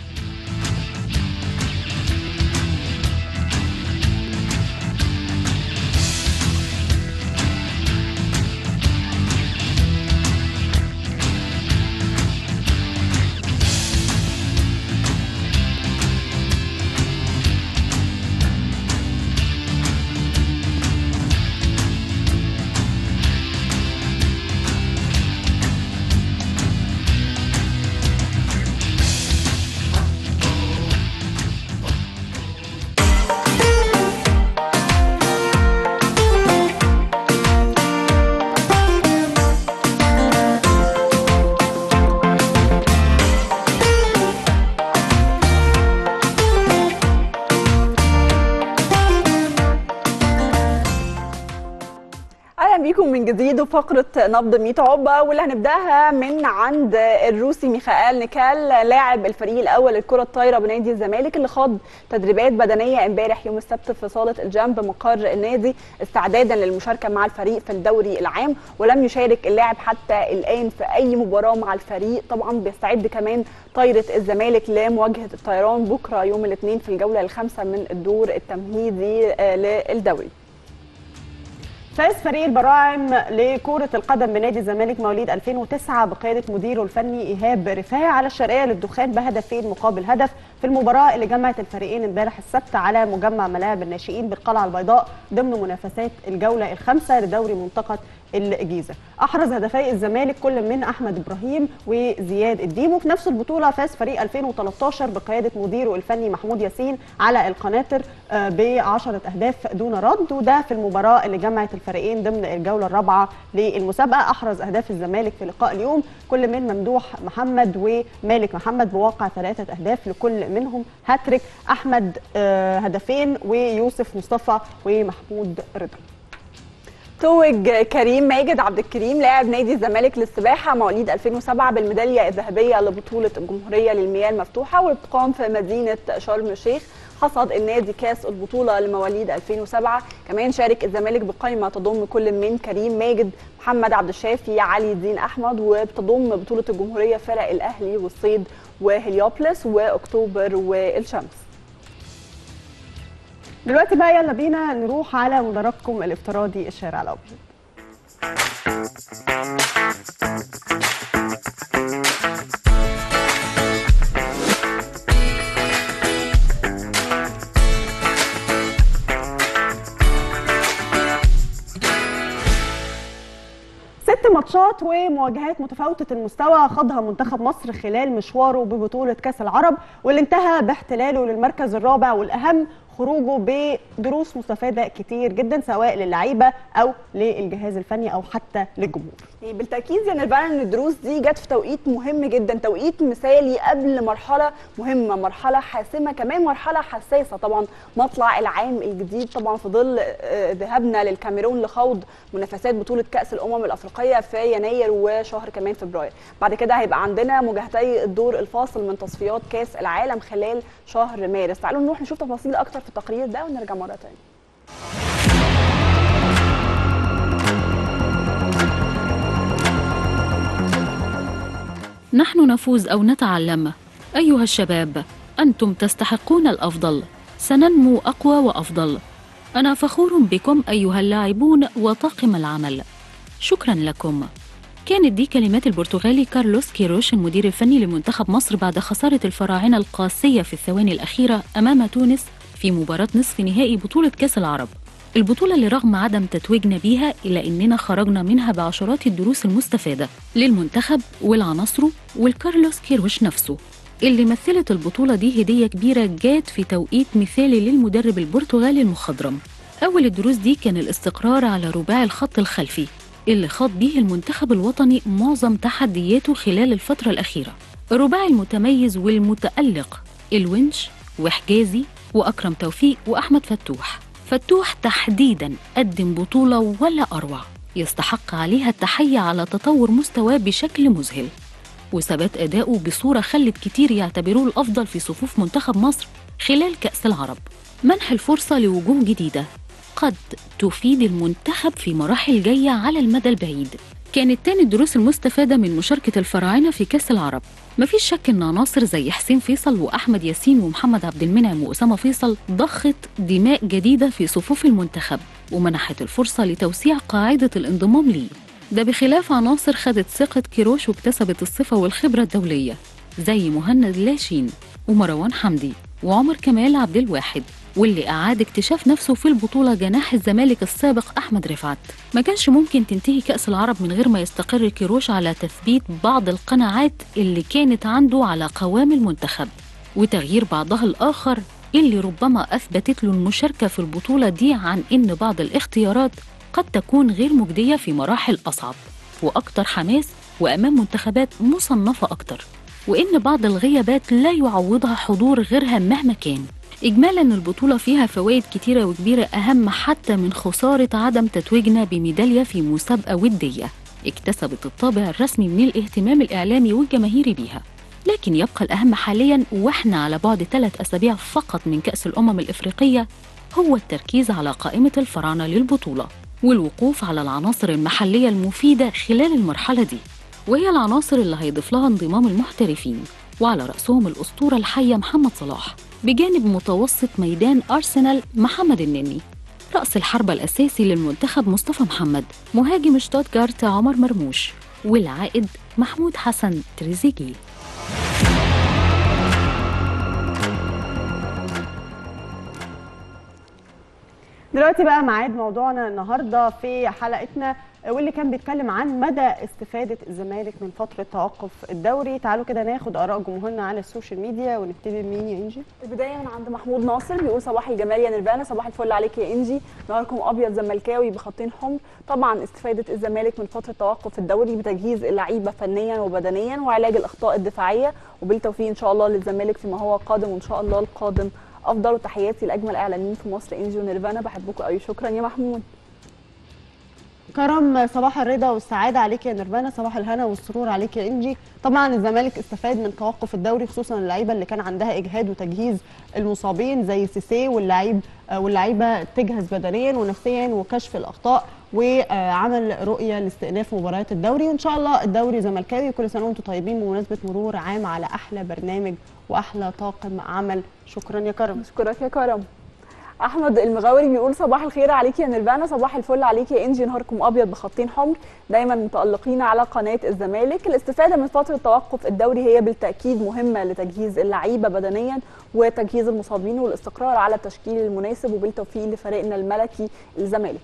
اهلا بيكم من جديد وفقره نبض 100 عقبه واللي هنبداها من عند الروسي ميخائيل نيكال لاعب الفريق الاول للكره الطايره بنادي الزمالك اللي خاض تدريبات بدنيه امبارح يوم السبت في صاله الجنب مقر النادي استعدادا للمشاركه مع الفريق في الدوري العام ولم يشارك اللاعب حتى الان في اي مباراه مع الفريق طبعا بيستعد كمان طايره الزمالك لمواجهه الطيران بكره يوم الاثنين في الجوله الخامسه من الدور التمهيدي آه، للدوري فاز فريق البراعم لكرة القدم بنادي الزمالك مواليد 2009 بقيادة مديره الفني إيهاب رفاعي على الشرقية للدخان بهدفين مقابل هدف في المباراة اللي جمعت الفريقين امبارح السبت على مجمع ملاعب الناشئين بالقلعة البيضاء ضمن منافسات الجولة الخامسة لدوري منطقة الجيزة أحرز هدفي الزمالك كل من أحمد إبراهيم وزياد الديب وفي نفس البطولة فاز فريق 2013 بقيادة مديره الفني محمود ياسين على القناطر ب 10 أهداف دون رد وده في المباراة اللي جمعت الفريقين ضمن الجولة الرابعة للمسابقة أحرز أهداف الزمالك في لقاء اليوم كل من ممدوح محمد ومالك محمد بواقع ثلاثة أهداف لكل منهم هاتريك أحمد آه، هدفين ويوسف مصطفى ومحمود رضا توج كريم ماجد عبد الكريم لاعب نادي الزمالك للسباحه مواليد 2007 بالميداليه الذهبيه لبطوله الجمهوريه للمياه المفتوحه واللي بتقام في مدينه شرم الشيخ حصد النادي كاس البطوله لمواليد 2007 كمان شارك الزمالك بقائمه تضم كل من كريم ماجد محمد عبد الشافي علي الدين احمد وبتضم بطوله الجمهوريه فرق الاهلي والصيد وهليوبلس واكتوبر والشمس دلوقتي بقى يلا بينا نروح على مدرجكم الافتراضي الشارع الأبيض ست ماتشات ومواجهات متفاوتة المستوى خاضها منتخب مصر خلال مشواره ببطولة كأس العرب واللي انتهى باحتلاله للمركز الرابع والأهم خروجه بدروس مستفادة كتير جدا سواء للعيبة أو للجهاز الفني أو حتى للجمهور يعني بالتاكيد يعني فعلا ان الدروس دي جت في توقيت مهم جدا توقيت مثالي قبل مرحله مهمه مرحله حاسمه كمان مرحله حساسه طبعا مطلع العام الجديد طبعا في ظل آه، ذهابنا للكاميرون لخوض منافسات بطوله كاس الامم الافريقيه في يناير وشهر كمان فبراير بعد كده هيبقى عندنا مواجهتي الدور الفاصل من تصفيات كاس العالم خلال شهر مارس تعالوا نروح نشوف تفاصيل اكتر في التقرير ده ونرجع مره ثانيه نحن نفوز أو نتعلم أيها الشباب أنتم تستحقون الأفضل سننمو أقوى وأفضل أنا فخور بكم أيها اللاعبون وطاقم العمل شكرا لكم كانت دي كلمات البرتغالي كارلوس كيروش المدير الفني لمنتخب مصر بعد خسارة الفراعنة القاسية في الثواني الأخيرة أمام تونس في مباراة نصف نهائي بطولة كأس العرب البطولة اللي رغم عدم تتويجنا بيها إلا إننا خرجنا منها بعشرات الدروس المستفادة للمنتخب والعناصره والكارلوس كيروش نفسه اللي مثلت البطولة دي هدية كبيرة جات في توقيت مثالي للمدرب البرتغالي المخضرم أول الدروس دي كان الاستقرار على رباعي الخط الخلفي اللي خاض بيه المنتخب الوطني معظم تحدياته خلال الفترة الأخيرة الرباعي المتميز والمتألق الونش وحجازي وأكرم توفيق وأحمد فتوح فتوح تحديدا قدم بطولة ولا أروع يستحق عليها التحية على تطور مستواه بشكل مذهل وثبات أداؤه بصورة خلت كتير يعتبروه الأفضل في صفوف منتخب مصر خلال كأس العرب منح الفرصة لوجوه جديدة قد تفيد المنتخب في مراحل جاية على المدى البعيد كانت تاني الدروس المستفادة من مشاركة الفراعنة في كأس العرب مفيش شك إن عناصر زي حسين فيصل وأحمد ياسين ومحمد عبد المنعم وأسامة فيصل ضخت دماء جديدة في صفوف المنتخب ومنحت الفرصة لتوسيع قاعدة الانضمام ليه ده بخلاف عناصر خدت ثقة كيروش واكتسبت الصفة والخبرة الدولية زي مهند لاشين ومروان حمدي وعمر كمال عبد الواحد واللي أعاد اكتشاف نفسه في البطولة جناح الزمالك السابق أحمد رفعت ما كانش ممكن تنتهي كأس العرب من غير ما يستقر كيروش على تثبيت بعض القناعات اللي كانت عنده على قوام المنتخب وتغيير بعضها الآخر اللي ربما أثبتت له المشاركة في البطولة دي عن إن بعض الاختيارات قد تكون غير مجدية في مراحل أصعب وأكتر حماس وأمام منتخبات مصنفة أكتر وإن بعض الغيابات لا يعوضها حضور غيرها مهما كان إجمالا البطولة فيها فوائد كتيرة وكبيرة أهم حتى من خسارة عدم تتويجنا بميدالية في مسابقة ودية اكتسبت الطابع الرسمي من الاهتمام الإعلامي والجماهيري بيها لكن يبقى الأهم حاليا وإحنا على بعد ثلاث أسابيع فقط من كأس الأمم الإفريقية هو التركيز على قائمة الفراعنة للبطولة والوقوف على العناصر المحلية المفيدة خلال المرحلة دي وهي العناصر اللي هيضيف لها انضمام المحترفين وعلى رأسهم الأسطورة الحية محمد صلاح بجانب متوسط ميدان أرسنال محمد النني رأس الحربة الأساسي للمنتخب مصطفى محمد مهاجم شتوتجارت عمر مرموش والعائد محمود حسن تريزيجيه دلوقتي بقى ميعاد موضوعنا النهارده في حلقتنا واللي كان بيتكلم عن مدى استفاده الزمالك من فتره توقف الدوري تعالوا كده ناخد اراء جمهورنا على السوشيال ميديا ونبتدي بمين يا انجي البدايه من عند محمود ناصر بيقول صباح الجمال يا نيرفانا صباح الفل عليك يا انجي نهاركم ابيض زملكاوي بخطين حمر طبعا استفاده الزمالك من فتره توقف الدوري بتجهيز اللعيبه فنيا وبدنيا وعلاج الاخطاء الدفاعيه وبالتوفيق ان شاء الله للزمالك فيما هو قادم وان شاء الله القادم افضل وتحياتي لاجمل اعلاميين في مصر انجي ونيرفانا بحبكم قوي شكرا يا محمود كرم صباح الرضا والسعاده عليك يا نيرفانا صباح الهنا والسرور عليك يا انجي طبعا الزمالك استفاد من توقف الدوري خصوصا اللعيبه اللي كان عندها اجهاد وتجهيز المصابين زي سيسي واللعيب واللعيبه تجهز بدنيا ونفسيا وكشف الاخطاء وعمل رؤيه لاستئناف مباريات الدوري وان شاء الله الدوري زملكاوي كل سنه وانتم طيبين بمناسبه مرور عام على احلى برنامج واحلى طاقم عمل شكرا يا كرم اشكرك يا كرم احمد المغاوري بيقول صباح الخير عليك يا نيرفانا صباح الفل عليك يا انجي نهاركم ابيض بخطين حمر دايما متالقين على قناه الزمالك الاستفاده من فتره توقف الدوري هي بالتاكيد مهمه لتجهيز اللعيبه بدنيا وتجهيز المصابين والاستقرار على التشكيل المناسب وبالتوفيق لفريقنا الملكي الزمالك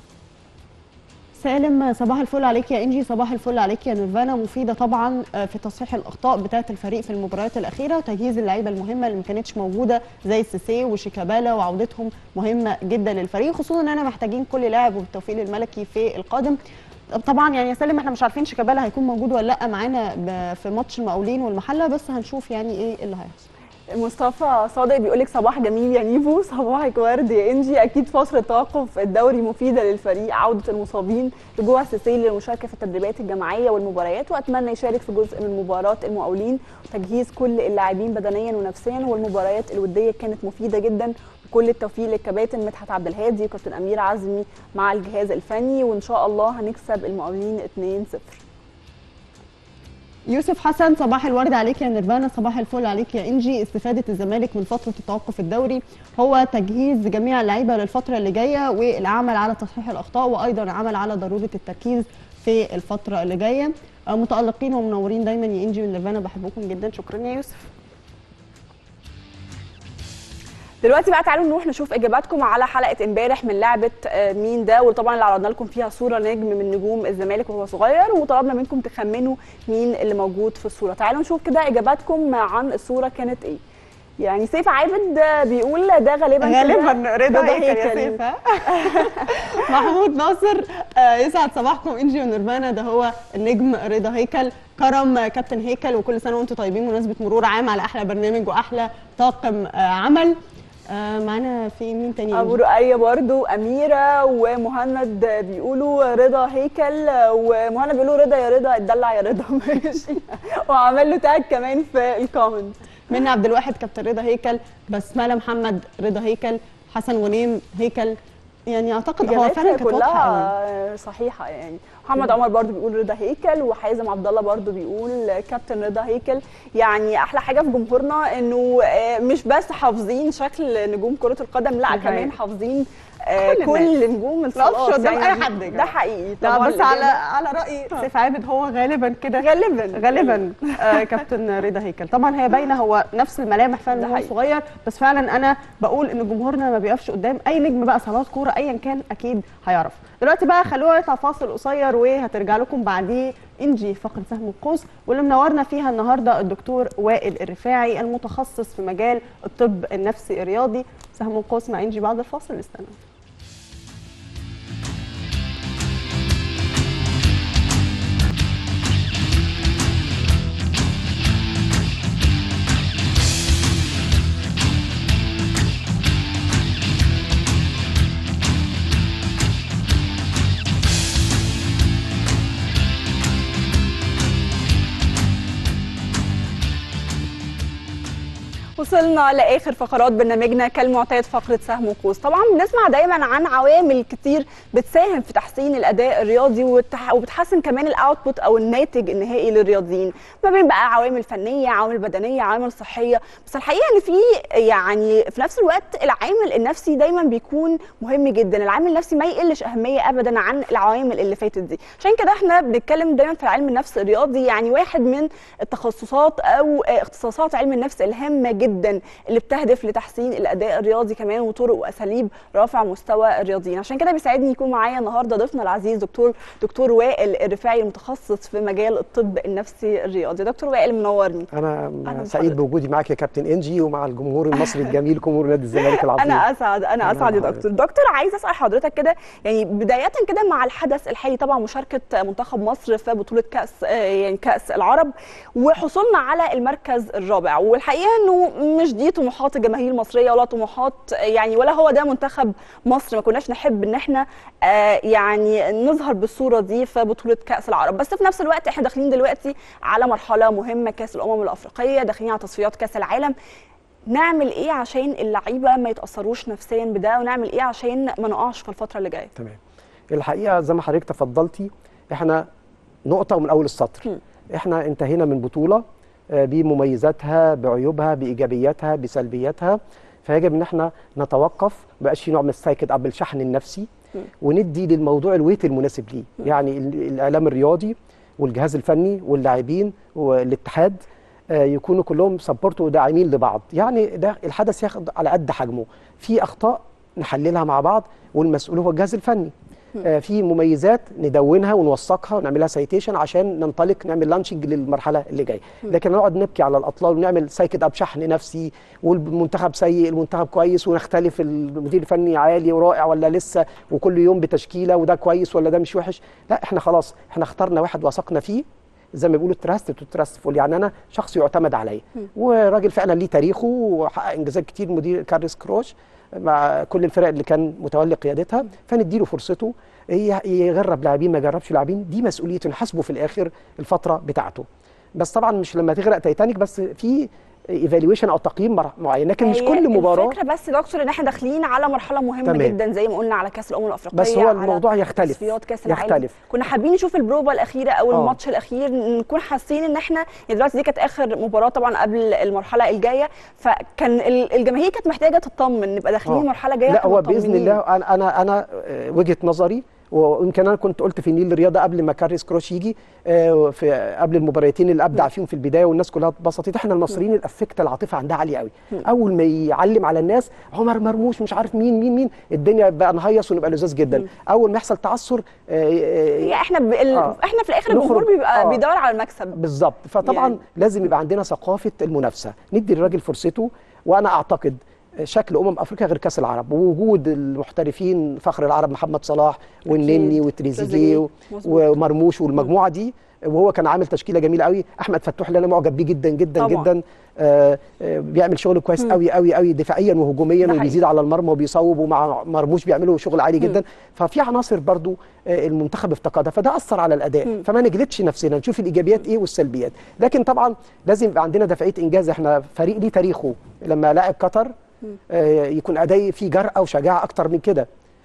سالم صباح الفل عليك يا انجي صباح الفل عليك يا نيرفانا مفيده طبعا في تصحيح الاخطاء بتاعه الفريق في المباريات الاخيره وتجهيز اللعيبه المهمه اللي ما كانتش موجوده زي السيسي وشيكابالا وعودتهم مهمه جدا للفريق خصوصا ان انا محتاجين كل لاعب وبالتوفيق للملكي في القادم طبعا يعني يا سالم احنا مش عارفين شيكابالا هيكون موجود ولا لا معانا في ماتش المقاولين والمحله بس هنشوف يعني ايه اللي هيحصل مصطفى صادق بيقول لك صباح جميل يا نيفو صباحك ورد يا انجي اكيد فتره توقف الدوري مفيده للفريق عوده المصابين رجوع سيسي للمشاركه في التدريبات الجماعيه والمباريات واتمنى يشارك في جزء من مباراه المقاولين وتجهيز كل اللاعبين بدنيا ونفسيا والمباريات الوديه كانت مفيده جدا وكل التوفيق للكباتن مدحت عبد الهادي وكابتن امير عزمي مع الجهاز الفني وان شاء الله هنكسب المقاولين 2-0 يوسف حسن صباح الورد عليك يا نيرفانا صباح الفل عليك يا انجي استفاده الزمالك من فتره التوقف الدوري هو تجهيز جميع اللعيبه للفتره اللي جايه والعمل على تصحيح الاخطاء وايضا العمل على ضروره التركيز في الفتره اللي جايه متالقين ومنورين دايما يا انجي ونيرفانا بحبكم جدا شكرا يا يوسف دلوقتي بقى تعالوا نروح نشوف اجاباتكم على حلقه امبارح من لعبه مين ده وطبعا اللي عرضنا لكم فيها صوره نجم من نجوم الزمالك وهو صغير وطلبنا منكم تخمنوا مين اللي موجود في الصوره تعالوا نشوف كده اجاباتكم عن الصوره كانت ايه يعني سيف عابد بيقول ده غالبا كده غالبا رضا رضا هيكل يا هيكل. سيف ها؟ محمود ناصر آه، يسعد صباحكم انجي ونيرفانا ده هو النجم رضا هيكل كرم آه، كابتن هيكل وكل سنه وانتم طيبين بمناسبه مرور عام على احلى برنامج واحلى طاقم آه، عمل آه، معانا في مين تاني ابو إنجي؟ رقية برضو اميره ومهند بيقولوا رضا هيكل ومهند بيقولوا رضا يا رضا اتدلع يا رضا ماشي وعمل له تاج كمان في الكومنت منى عبد الواحد كابتن رضا هيكل بسمله محمد رضا هيكل حسن غنيم هيكل يعني اعتقد هو إجابات فعلا كانت واضحه قوي كلها صحيحه يعني محمد عمر برضو بيقول رضا هيكل وحازم عبد الله برضو بيقول كابتن رضا هيكل يعني احلى حاجه في جمهورنا انه آه، مش بس حافظين شكل نجوم كره القدم لا ده حقيقي. كمان حافظين آه، كل كل نجوم الصالات قدام أي حد يا ده جماعة. حقيقي لا طبعاً بس على الإجابة على راي سيف عابد هو غالبا كده غالبا غالبا آه كابتن رضا هيكل طبعا هي باينه هو نفس الملامح فعلا ده هو حقيقي. صغير بس فعلا انا بقول ان جمهورنا ما بيقفش قدام اي نجم بقى صالات كوره ايا كان اكيد هيعرف دلوقتي بقى خلونا نطلع فاصل قصير وهترجع لكم بعديه انجي فقره سهم القوس واللي منورنا فيها النهارده الدكتور وائل الرفاعي المتخصص في مجال الطب النفسي الرياضي سهم القوس مع انجي بعد الفاصل استنى وصلنا لاخر فقرات برنامجنا كالمعتاد فقره سهم وقوس طبعا بنسمع دايما عن عوامل كتير بتساهم في تحسين الاداء الرياضي والتح- وبتحسن كمان الاوتبوت او الناتج النهائي للرياضيين ما بين بقى عوامل فنيه عوامل بدنيه عوامل صحيه بس الحقيقه ان في يعني في نفس الوقت العامل النفسي دايما بيكون مهم جدا العامل النفسي ما يقلش اهميه ابدا عن العوامل اللي فاتت دي عشان كده احنا بنتكلم دايما في علم النفس الرياضي يعني واحد من التخصصات او اختصاصات علم النفس الهامه جدا اللي بتهدف لتحسين الاداء الرياضي كمان وطرق واساليب رفع مستوى الرياضيين عشان كده بيسعدني يكون معايا النهارده ضيفنا العزيز دكتور دكتور وائل الرفاعي المتخصص في مجال الطب النفسي الرياضي دكتور وائل منورني انا أهلاً سعيد بحضرتك. بوجودي معاك يا كابتن انجي ومع الجمهور المصري الجميل جمهور نادي الزمالك العظيم انا اسعد انا أهلاً اسعد يا بحضرتك. دكتور دكتور عايز اسال حضرتك كده يعني بدايه كده مع الحدث الحالي طبعا مشاركه منتخب مصر في بطوله كاس آه، يعني كاس العرب وحصولنا على المركز الرابع والحقيقه انه مش دي طموحات الجماهير المصريه ولا طموحات يعني ولا هو ده منتخب مصر ما كناش نحب ان احنا آه، يعني نظهر بالصوره دي في بطوله كاس العرب بس في نفس الوقت احنا داخلين دلوقتي على مرحله مهمه كاس الامم الافريقيه داخلين على تصفيات كاس العالم نعمل ايه عشان اللعيبه ما يتاثروش نفسيا بده ونعمل ايه عشان ما نقعش في الفتره اللي جايه تمام الحقيقه زي ما حضرتك تفضلتي احنا نقطه من اول السطر هم. احنا انتهينا من بطوله آه، بمميزاتها بعيوبها بايجابياتها بسلبياتها فيجب ان احنا نتوقف ما بقاش في نوع من السايكد اب الشحن النفسي هم. وندي للموضوع الويت المناسب ليه يعني ال- الاعلام الرياضي والجهاز الفني واللاعبين والاتحاد آه، يكونوا كلهم سبورت وداعمين لبعض يعني ده الحدث ياخد على قد حجمه في اخطاء نحللها مع بعض والمسؤول هو الجهاز الفني آه، في مميزات ندونها ونوثقها ونعملها سايتيشن عشان ننطلق نعمل لانشنج للمرحله اللي جايه لكن نقعد نبكي على الاطلال ونعمل سايكد اب شحن نفسي والمنتخب سيء المنتخب كويس ونختلف المدير الفني عالي ورائع ولا لسه وكل يوم بتشكيله وده كويس ولا ده مش وحش لا احنا خلاص احنا اخترنا واحد وثقنا فيه زي ما بيقولوا تراست تو تراستفول يعني انا شخص يعتمد عليه وراجل فعلا ليه تاريخه وحقق انجازات كتير مدير كارلس كروش مع كل الفرق اللي كان متولي قيادتها فنديله فرصته ي- يجرب لاعبين ما يجربش لاعبين دي مسؤوليته نحاسبه في الاخر الفتره بتاعته بس طبعا مش لما تغرق تايتانيك بس في ايفالويشن او تقييم مر- معين لكن مش هي كل مباراه الفكره بس يا دكتور ان احنا داخلين على مرحله مهمه تمام. جدا زي ما قلنا على كاس الامم الافريقيه بس هو على الموضوع يختلف. تصفيات كاس العالم يختلف. كنا حابين نشوف البروفا الاخيره او آه. الماتش الاخير نكون حاسين ان احنا يعني دلوقتي دي كانت اخر مباراه طبعا قبل المرحله الجايه فكان ال- الجماهير كانت محتاجه تطمن نبقى داخلين آه. مرحله جايه لا إحنا هو باذن مطمنين. الله انا انا انا آه، وجهه نظري ويمكن انا كنت قلت في النيل الرياضه قبل ما كاريس كروش يجي آه، في قبل المباراتين اللي ابدع فيهم في البدايه والناس كلها اتبسطت احنا المصريين الافكت العاطفه عندها عاليه قوي اول ما يعلم على الناس عمر مرموش مش عارف مين مين مين الدنيا بقى نهيص ونبقى لذاذ جدا اول ما يحصل تعثر آه، هي آه، احنا ب... ال... آه. احنا في الاخر نخرج. الجمهور بيبقى آه. بيدور على المكسب بالظبط فطبعا يعني. يعني. لازم يبقى عندنا ثقافه المنافسه ندي للراجل فرصته وانا اعتقد شكل امم افريقيا غير كاس العرب ووجود المحترفين فخر العرب محمد صلاح والنني وتريزيجيه تريزيجيه. مظبوط. ومرموش والمجموعه دي وهو كان عامل تشكيله جميله قوي احمد فتوح اللي انا معجب بيه جدا جدا طبعاً. جدا آه آه بيعمل شغل كويس قوي قوي قوي دفاعيا وهجوميا ده وبيزيد على المرمى وبيصوب ومع مرموش بيعملوا شغل عالي جدا ففي عناصر برضو آه المنتخب افتقدها فده اثر على الاداء فما نجلدش نفسنا نشوف الايجابيات ايه والسلبيات لكن طبعا لازم يبقى عندنا دفعيه انجاز احنا فريق ليه تاريخه لما لاعب قطر آه يكون اداء فيه جرأه وشجاعه اكتر من كده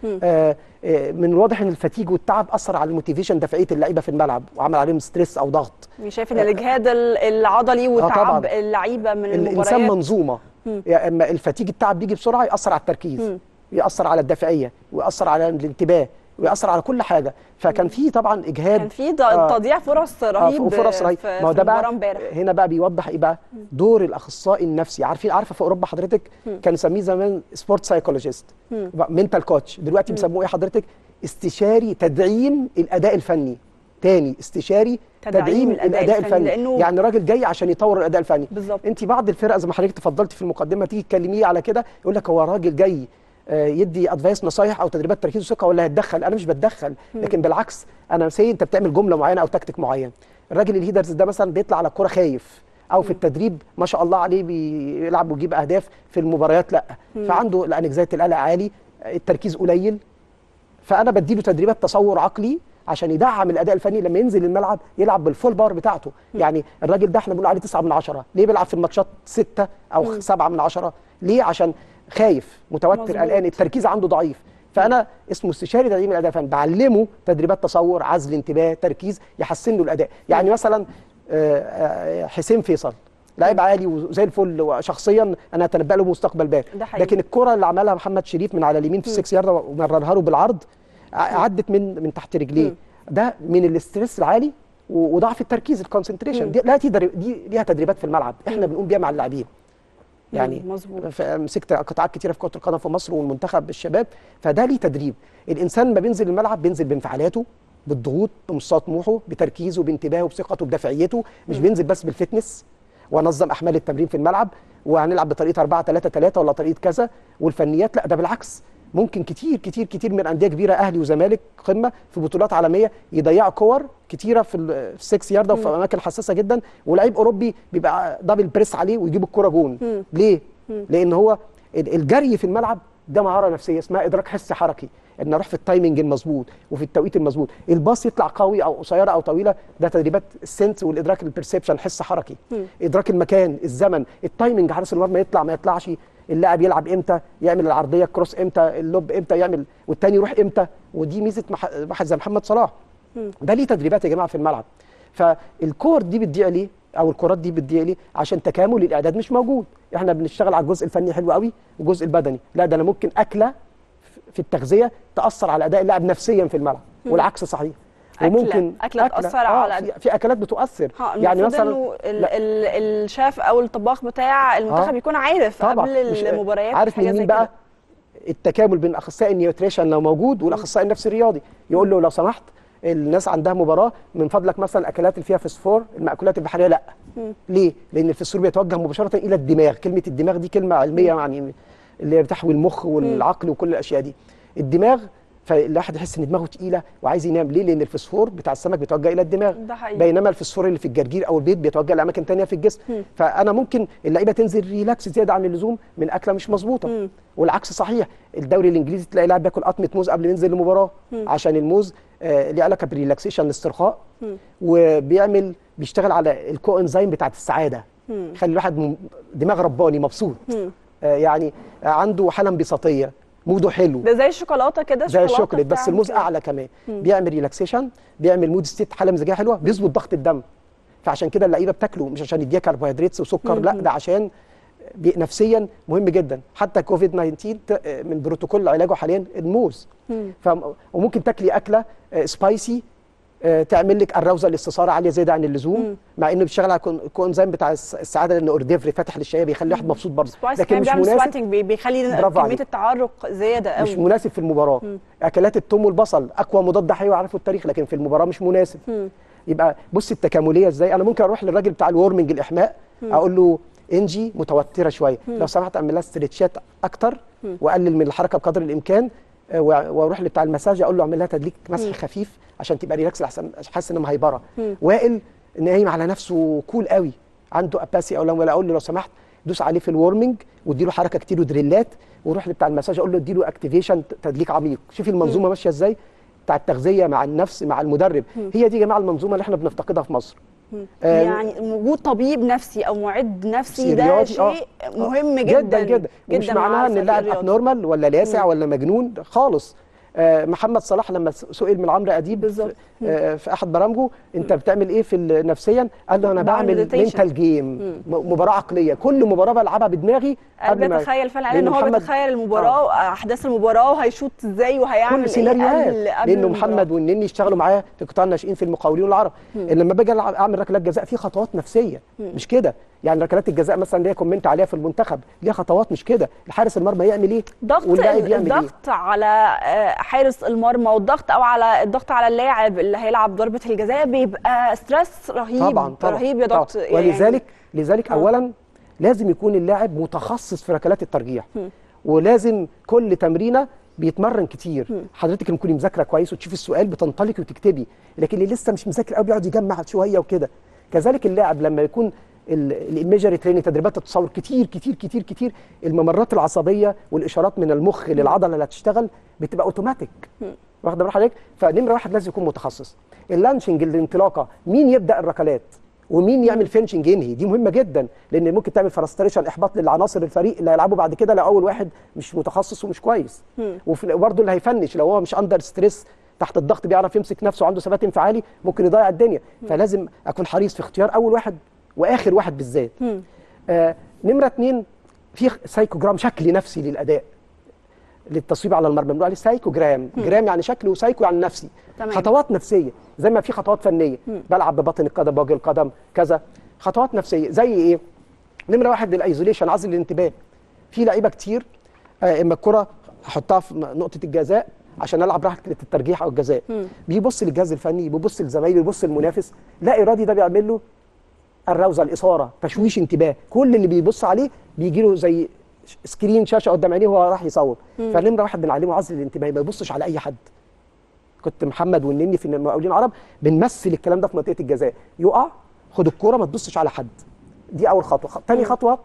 آه آه من الواضح ان الفتيج والتعب اثر على الموتيفيشن دفعيه اللعيبه في الملعب وعمل عليهم ستريس او ضغط يعني شايف ان الاجهاد ال- العضلي وتعب طبعاً. اللعيبه من الانسان المباريات منظومه يعني اما الفتيج التعب بيجي بسرعه ياثر على التركيز ياثر على الدافعيه وياثر على الانتباه وياثر على كل حاجه فكان في طبعا اجهاد كان في ض- آه. تضييع فرص آه، رهيب وفرص رهيب في, ما هو في ده المباراه بقى امبارح هنا بقى بيوضح ايه بقى دور الاخصائي النفسي عارفين عارفه في اوروبا حضرتك كانوا يسميه زمان سبورت سايكولوجيست منتال كوتش دلوقتي بيسموه ايه حضرتك استشاري تدعيم الاداء الفني تاني استشاري تدعيم تدعيم, الأداء الاداء, الفني، الفني, لأنه- يعني راجل جاي عشان يطور الاداء الفني بالظبط. انت بعض الفرق زي ما حضرتك تفضلتي في المقدمه تيجي تكلميه على كده يقول لك هو راجل جاي آه، يدي ادفايس نصايح او تدريبات تركيز وثقه ولا هيتدخل انا مش بتدخل لكن بالعكس انا سي انت بتعمل جمله معينه او تكتيك معين الراجل الهيدرز ده مثلا بيطلع على الكوره خايف او في التدريب ما شاء الله عليه بيلعب ويجيب اهداف في المباريات لا فعنده الانكزايتي القلق عالي التركيز قليل فانا بديله تدريبات تصور عقلي عشان يدعم الاداء الفني لما ينزل الملعب يلعب بالفول باور بتاعته يعني الراجل ده احنا بنقول عليه 9 من 10 ليه بيلعب في الماتشات 6 او 7 من 10 ليه عشان خايف متوتر مظبوط. قلقان التركيز عنده ضعيف فانا اسمه استشاري تدعيم الاداء الفني بعلمه تدريبات تصور عزل انتباه تركيز يحسن له الاداء يعني مثلا آه، آه، حسين فيصل لاعب عالي وزي الفل وشخصيا انا اتنبأ له مستقبل باهر ده حقيقي. لكن الكره اللي عملها محمد شريف من على اليمين في السكس يارده ومررها له بالعرض ع- عدت من من تحت رجليه ده من الاسترس العالي و- وضعف التركيز الكونسنتريشن دي لا دي در- دي ليها تدريبات في الملعب احنا بنقوم بيها مع اللاعبين يعني مم، مظبوط. ف- مسكت قطاعات كتيره في كره القدم في مصر والمنتخب الشباب فده ليه تدريب الانسان ما بينزل الملعب بينزل بانفعالاته بالضغوط بمستوى طموحه بتركيزه بانتباهه بثقته بدافعيته مش بينزل بس بالفتنس وانظم احمال التمرين في الملعب وهنلعب بطريقه 4 3 3 ولا طريقه كذا والفنيات لا ده بالعكس ممكن كتير كتير كتير من انديه كبيره اهلي وزمالك قمه في بطولات عالميه يضيعوا كور كتيره في ال- في السكس يارده وفي اماكن حساسه جدا ولاعيب اوروبي بيبقى دبل بريس عليه ويجيب الكره جون ليه؟ لان هو ال- الجري في الملعب ده مهاره نفسيه اسمها ادراك حسي حركي ان اروح في التايمنج المظبوط وفي التوقيت المظبوط الباص يطلع قوي او قصيره او طويله ده تدريبات السنس والادراك البرسبشن حس حركي ادراك المكان الزمن التايمنج حارس المرمى يطلع ما يطلعش اللاعب يلعب امتى يعمل العرضيه الكروس امتى اللوب امتى يعمل والتاني يروح امتى ودي ميزه مح- واحد زي محمد صلاح ده ليه تدريبات يا جماعه في الملعب فالكور دي بتضيع ليه او الكرات دي بتضيع ليه عشان تكامل الاعداد مش موجود احنا بنشتغل على الجزء الفني حلو قوي والجزء البدني لا ده انا ممكن اكله في التغذيه تاثر على اداء اللاعب نفسيا في الملعب والعكس صحيح أكلة- أكلة تأثر آه على- في, في اكلات بتؤثر ها يعني مثلا انه ال لا. ال الشاف او الطباخ بتاع المنتخب آه. يكون عارف طبعا قبل مش- المباريات عارف حاجة من زي مين بقى كده. التكامل بين اخصائي النيوتريشن لو موجود والاخصائي النفسي الرياضي يقول له لو سمحت الناس عندها مباراه من فضلك مثلا الاكلات اللي فيها فسفور المأكولات البحريه لا ليه لان الفسفور بيتوجه مباشره الى الدماغ كلمه الدماغ دي كلمه علميه يعني اللي هي بتحوي المخ والعقل وكل الاشياء دي الدماغ فالواحد يحس ان دماغه تقيله وعايز ينام ليه لان الفسفور بتاع السمك بيتوجه الى الدماغ ده حقيقي. بينما الفسفور اللي في الجرجير او البيض بيتوجه لاماكن تانية في الجسم فانا ممكن اللعيبه تنزل ريلاكس زياده عن اللزوم من اكله مش مظبوطه والعكس صحيح الدوري الانجليزي تلاقي لاعب بياكل قطمه موز قبل ما ينزل المباراه عشان الموز آه ليه علاقه بالريلاكسيشن الاسترخاء وبيعمل بيشتغل على الكو انزيم بتاعت السعاده يخلي الواحد م- دماغ رباني مبسوط آه يعني عنده حاله انبساطيه موده حلو ده زي الشوكولاته كده زي شوكولاتة الشوكليت بس بتعمل الموز كده. اعلى كمان بيعمل ريلاكسيشن بيعمل مود ستيت حاله مزاجيه حلوه بيظبط ضغط الدم فعشان كده اللعيبه بتاكله مش عشان يديها كربوهيدرات وسكر لا ده عشان بي- نفسيا مهم جدا حتى كوفيد 19 ت- من بروتوكول علاجه حاليا الموز ف وممكن تاكلي اكله آه، سبايسي آه، تعمل لك الروزه الاستثاره عاليه زياده عن اللزوم مع انه بيشتغل على كون- كوانزيم بتاع الس- السعاده لانه اورديفري فاتح للشهيه بيخلي الواحد مبسوط برضه سبايس لكن كمان مش بيعمل مناسب سواتنج بي- بيخلي برافو كميه عليك. التعرق زياده قوي مش مناسب في المباراه اكلات الثوم والبصل اقوى مضاد حيوي عارفه التاريخ لكن في المباراه مش مناسب يبقى بص التكامليه ازاي انا ممكن اروح للراجل بتاع الورمنج الاحماء اقول له انجي متوتره شويه لو سمحت اعمل لها استرتشات اكتر واقلل من الحركه بقدر الامكان آه، وأ- واروح لبتاع المساج اقول له اعمل لها تدليك مسح خفيف عشان تبقى ريلاكس احسن حاسس انها مهيبره وائل نايم على نفسه كول قوي عنده اباسي او لو ولا اقول له لو سمحت دوس عليه في الورمنج واديله حركه كتير ودريلات وروح لبتاع المساج اقول له اديله اكتيفيشن تدليك عميق شوفي المنظومه ماشيه ازاي بتاع التغذيه مع النفس مع المدرب هي دي يا جماعه المنظومه اللي احنا بنفتقدها في مصر آه، يعني وجود طبيب نفسي او معد نفسي ده رياضي، آه. شيء آه. مهم جدا جدا جدا ومش مع معناها ان الفريق اللاعب الرياضي. ابنورمال ولا لاسع ولا مجنون خالص آه محمد صلاح لما س- سئل من عمرو اديب بالظبط. في, آه في احد برامجه انت بتعمل ايه في ال- نفسيا قال له انا بعمل بعمل meditation. منتال جيم مباراه عقليه كل مباراه بلعبها بدماغي قبل ما- بتخيل فعلا لأن ان هو محمد- بيتخيل المباراه واحداث المباراه وهيشوط ازاي وهيعمل كل ايه سيناريوهات قبل قبل لانه المباراة. محمد والنني اشتغلوا معايا في قطاع الناشئين في المقاولين والعرب لما باجي ألعب- اعمل ركلات جزاء في خطوات نفسيه مش كده يعني ركلات الجزاء مثلا اللي هي كومنت عليها في المنتخب ليها خطوات مش كده الحارس المرمى يعمل ايه ضغط واللاعب يعمل ايه الضغط على آه، حارس المرمى والضغط او على الضغط على اللاعب اللي هيلعب ضربه الجزاء بيبقى ستريس رهيب طبعا طبعا رهيب يا طبعاً. دكتور يعني ولذلك لذلك اولا لازم يكون اللاعب متخصص في ركلات الترجيح ولازم كل تمرينه بيتمرن كتير حضرتك لما تكوني مذاكره كويس وتشوفي السؤال بتنطلقي وتكتبي لكن اللي لسه مش مذاكر قوي بيقعد يجمع شويه وكده كذلك اللاعب لما يكون الايميجري تريننج تدريبات التصور كتير كتير كتير كتير الممرات العصبيه والاشارات من المخ للعضله اللي هتشتغل بتبقى اوتوماتيك واخده بال حضرتك فنمره واحد لازم يكون متخصص اللانشنج الانطلاقه مين يبدا الركلات ومين يعمل فينشنج ينهي دي مهمه جدا لان ممكن تعمل فرستريشن احباط للعناصر الفريق اللي هيلعبوا بعد كده لو اول واحد مش متخصص ومش كويس وبرده اللي هيفنش لو هو مش اندر ستريس تحت الضغط بيعرف يمسك نفسه وعنده ثبات انفعالي ممكن يضيع الدنيا فلازم اكون حريص في اختيار اول واحد واخر واحد بالذات آه نمره اتنين في سايكوجرام شكل نفسي للاداء للتصويب على المرمى بنقول عليه سايكوجرام جرام يعني شكل وسايكو يعني نفسي تمام. خطوات نفسيه زي ما في خطوات فنيه بلعب ببطن القدم بوجه القدم كذا خطوات نفسيه زي ايه نمره واحد الايزوليشن عزل الانتباه في لعيبه كتير آه اما الكره احطها في نقطه الجزاء عشان العب ركله الترجيح او الجزاء بيبص للجهاز الفني بيبص لزمايله بيبص للمنافس لا ارادي ده بيعمل له الروزه الاثاره تشويش انتباه كل اللي بيبص عليه بيجي له زي سكرين شاشه قدام عينيه وهو راح يصور فنمره واحد بنعلمه عزل الانتباه ما يبصش على اي حد كنت محمد والنني في المقاولين العرب بنمثل الكلام ده في منطقه الجزاء يقع خد الكوره ما تبصش على حد دي اول خطوه خ... تاني خطوه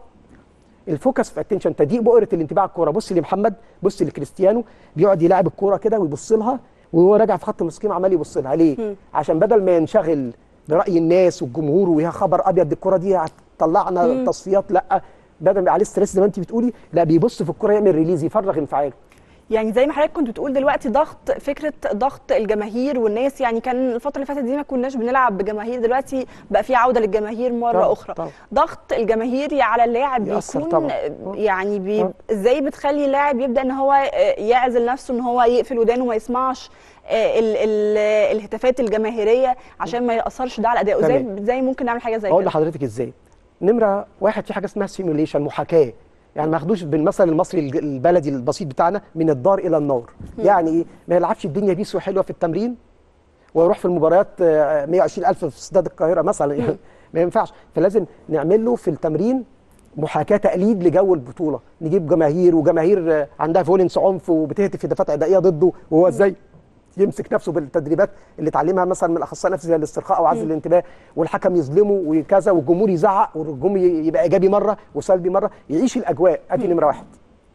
الفوكس في اتنشن تضيق بؤره الانتباه على الكوره بص لمحمد بص لكريستيانو بيقعد يلاعب الكوره كده ويبص لها وهو راجع في خط المسكين عمال يبص لها ليه عشان بدل ما ينشغل براي الناس والجمهور ويا خبر ابيض الكوره دي هتطلعنا تصفيات لا بدل ما يبقى عليه ستريس زي ما انت بتقولي لا بيبص في الكوره يعمل ريليز يفرغ انفعاله يعني زي ما حضرتك كنت بتقول دلوقتي ضغط فكره ضغط الجماهير والناس يعني كان الفتره اللي فاتت دي ما كناش بنلعب بجماهير دلوقتي بقى في عوده للجماهير مره طبعاً، اخرى طبعاً. ضغط الجماهيري على اللاعب يأثر بيكون طبعاً. يعني بي طبعاً. ازاي بتخلي اللاعب يبدا ان هو يعزل نفسه ان هو يقفل ودانه وما يسمعش آه، ال ال الهتافات الجماهيريه عشان ما ياثرش ده على ادائه ازاي تمام. ازاي ممكن نعمل حاجه زي اقول كده لحضرتك ازاي نمره واحد في حاجه اسمها سيموليشن محاكاه يعني ما ياخدوش بالمثل المصري الج- البلدي البسيط بتاعنا من الدار الى النار يعني ايه ما يلعبش الدنيا بيس وحلوه في التمرين ويروح في المباريات آه، 120 الف في استاد القاهره مثلا يعني ما ينفعش فلازم نعمل له في التمرين محاكاه تقليد لجو البطوله نجيب جماهير وجماهير آه، عندها فولنس عنف وبتهتف هتافات عدائيه ضده وهو ازاي يمسك نفسه بالتدريبات اللي اتعلمها مثلا من الاخصائي النفسي زي الاسترخاء او عزل الانتباه والحكم يظلمه وكذا والجمهور يزعق والجمهور يبقى ايجابي مره وسلبي مره يعيش الاجواء ادي نمره واحد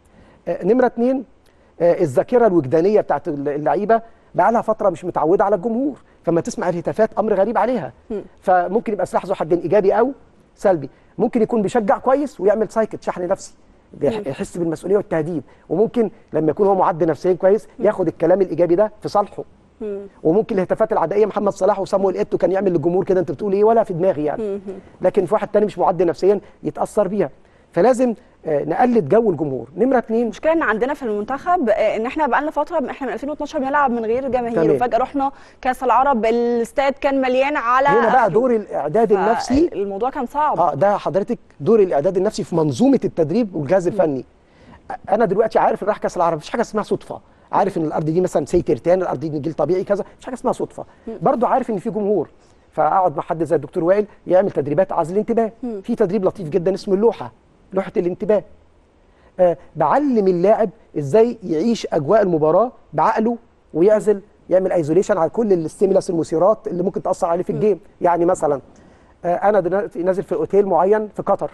آه، نمره اتنين آه، الذاكره الوجدانيه بتاعت اللعيبه بقى لها فتره مش متعوده على الجمهور فما تسمع الهتافات امر غريب عليها فممكن يبقى سلاح ذو حدين ايجابي او سلبي ممكن يكون بيشجع كويس ويعمل سايكت شحن نفسي بيح- يحس بالمسؤوليه والتهديد وممكن لما يكون هو معد نفسيا كويس ياخد الكلام الايجابي ده في صالحه وممكن الهتافات العدائيه محمد صلاح وصامويل ايتو كان يعمل للجمهور كده انت بتقول ايه ولا في دماغي يعني لكن في واحد تاني مش معد نفسيا يتاثر بيها فلازم آه، نقلد جو الجمهور نمره اتنين المشكله ان عندنا في المنتخب آه، ان احنا بقى لنا فتره احنا من 2012 بنلعب من غير جماهير تمام. وفجاه رحنا كاس العرب الاستاد كان مليان على هنا بقى آخره. دور الاعداد النفسي الموضوع كان صعب اه ده حضرتك دور الاعداد النفسي في منظومه التدريب والجهاز الفني انا دلوقتي عارف ان رايح كاس العرب مفيش حاجه اسمها صدفه عارف ان الارض دي مثلا سي ترتان الارض دي نجيل طبيعي كذا مفيش حاجه اسمها صدفه برضو عارف ان في جمهور فاقعد مع حد زي الدكتور وائل يعمل تدريبات عزل الانتباه في تدريب لطيف جدا اسمه اللوحه لوحه الانتباه آه بعلم اللاعب ازاي يعيش اجواء المباراه بعقله ويعزل يعمل ايزوليشن على كل الستيمولاس المثيرات اللي ممكن تاثر عليه في الجيم يعني مثلا آه انا دلوقتي نازل في اوتيل معين في قطر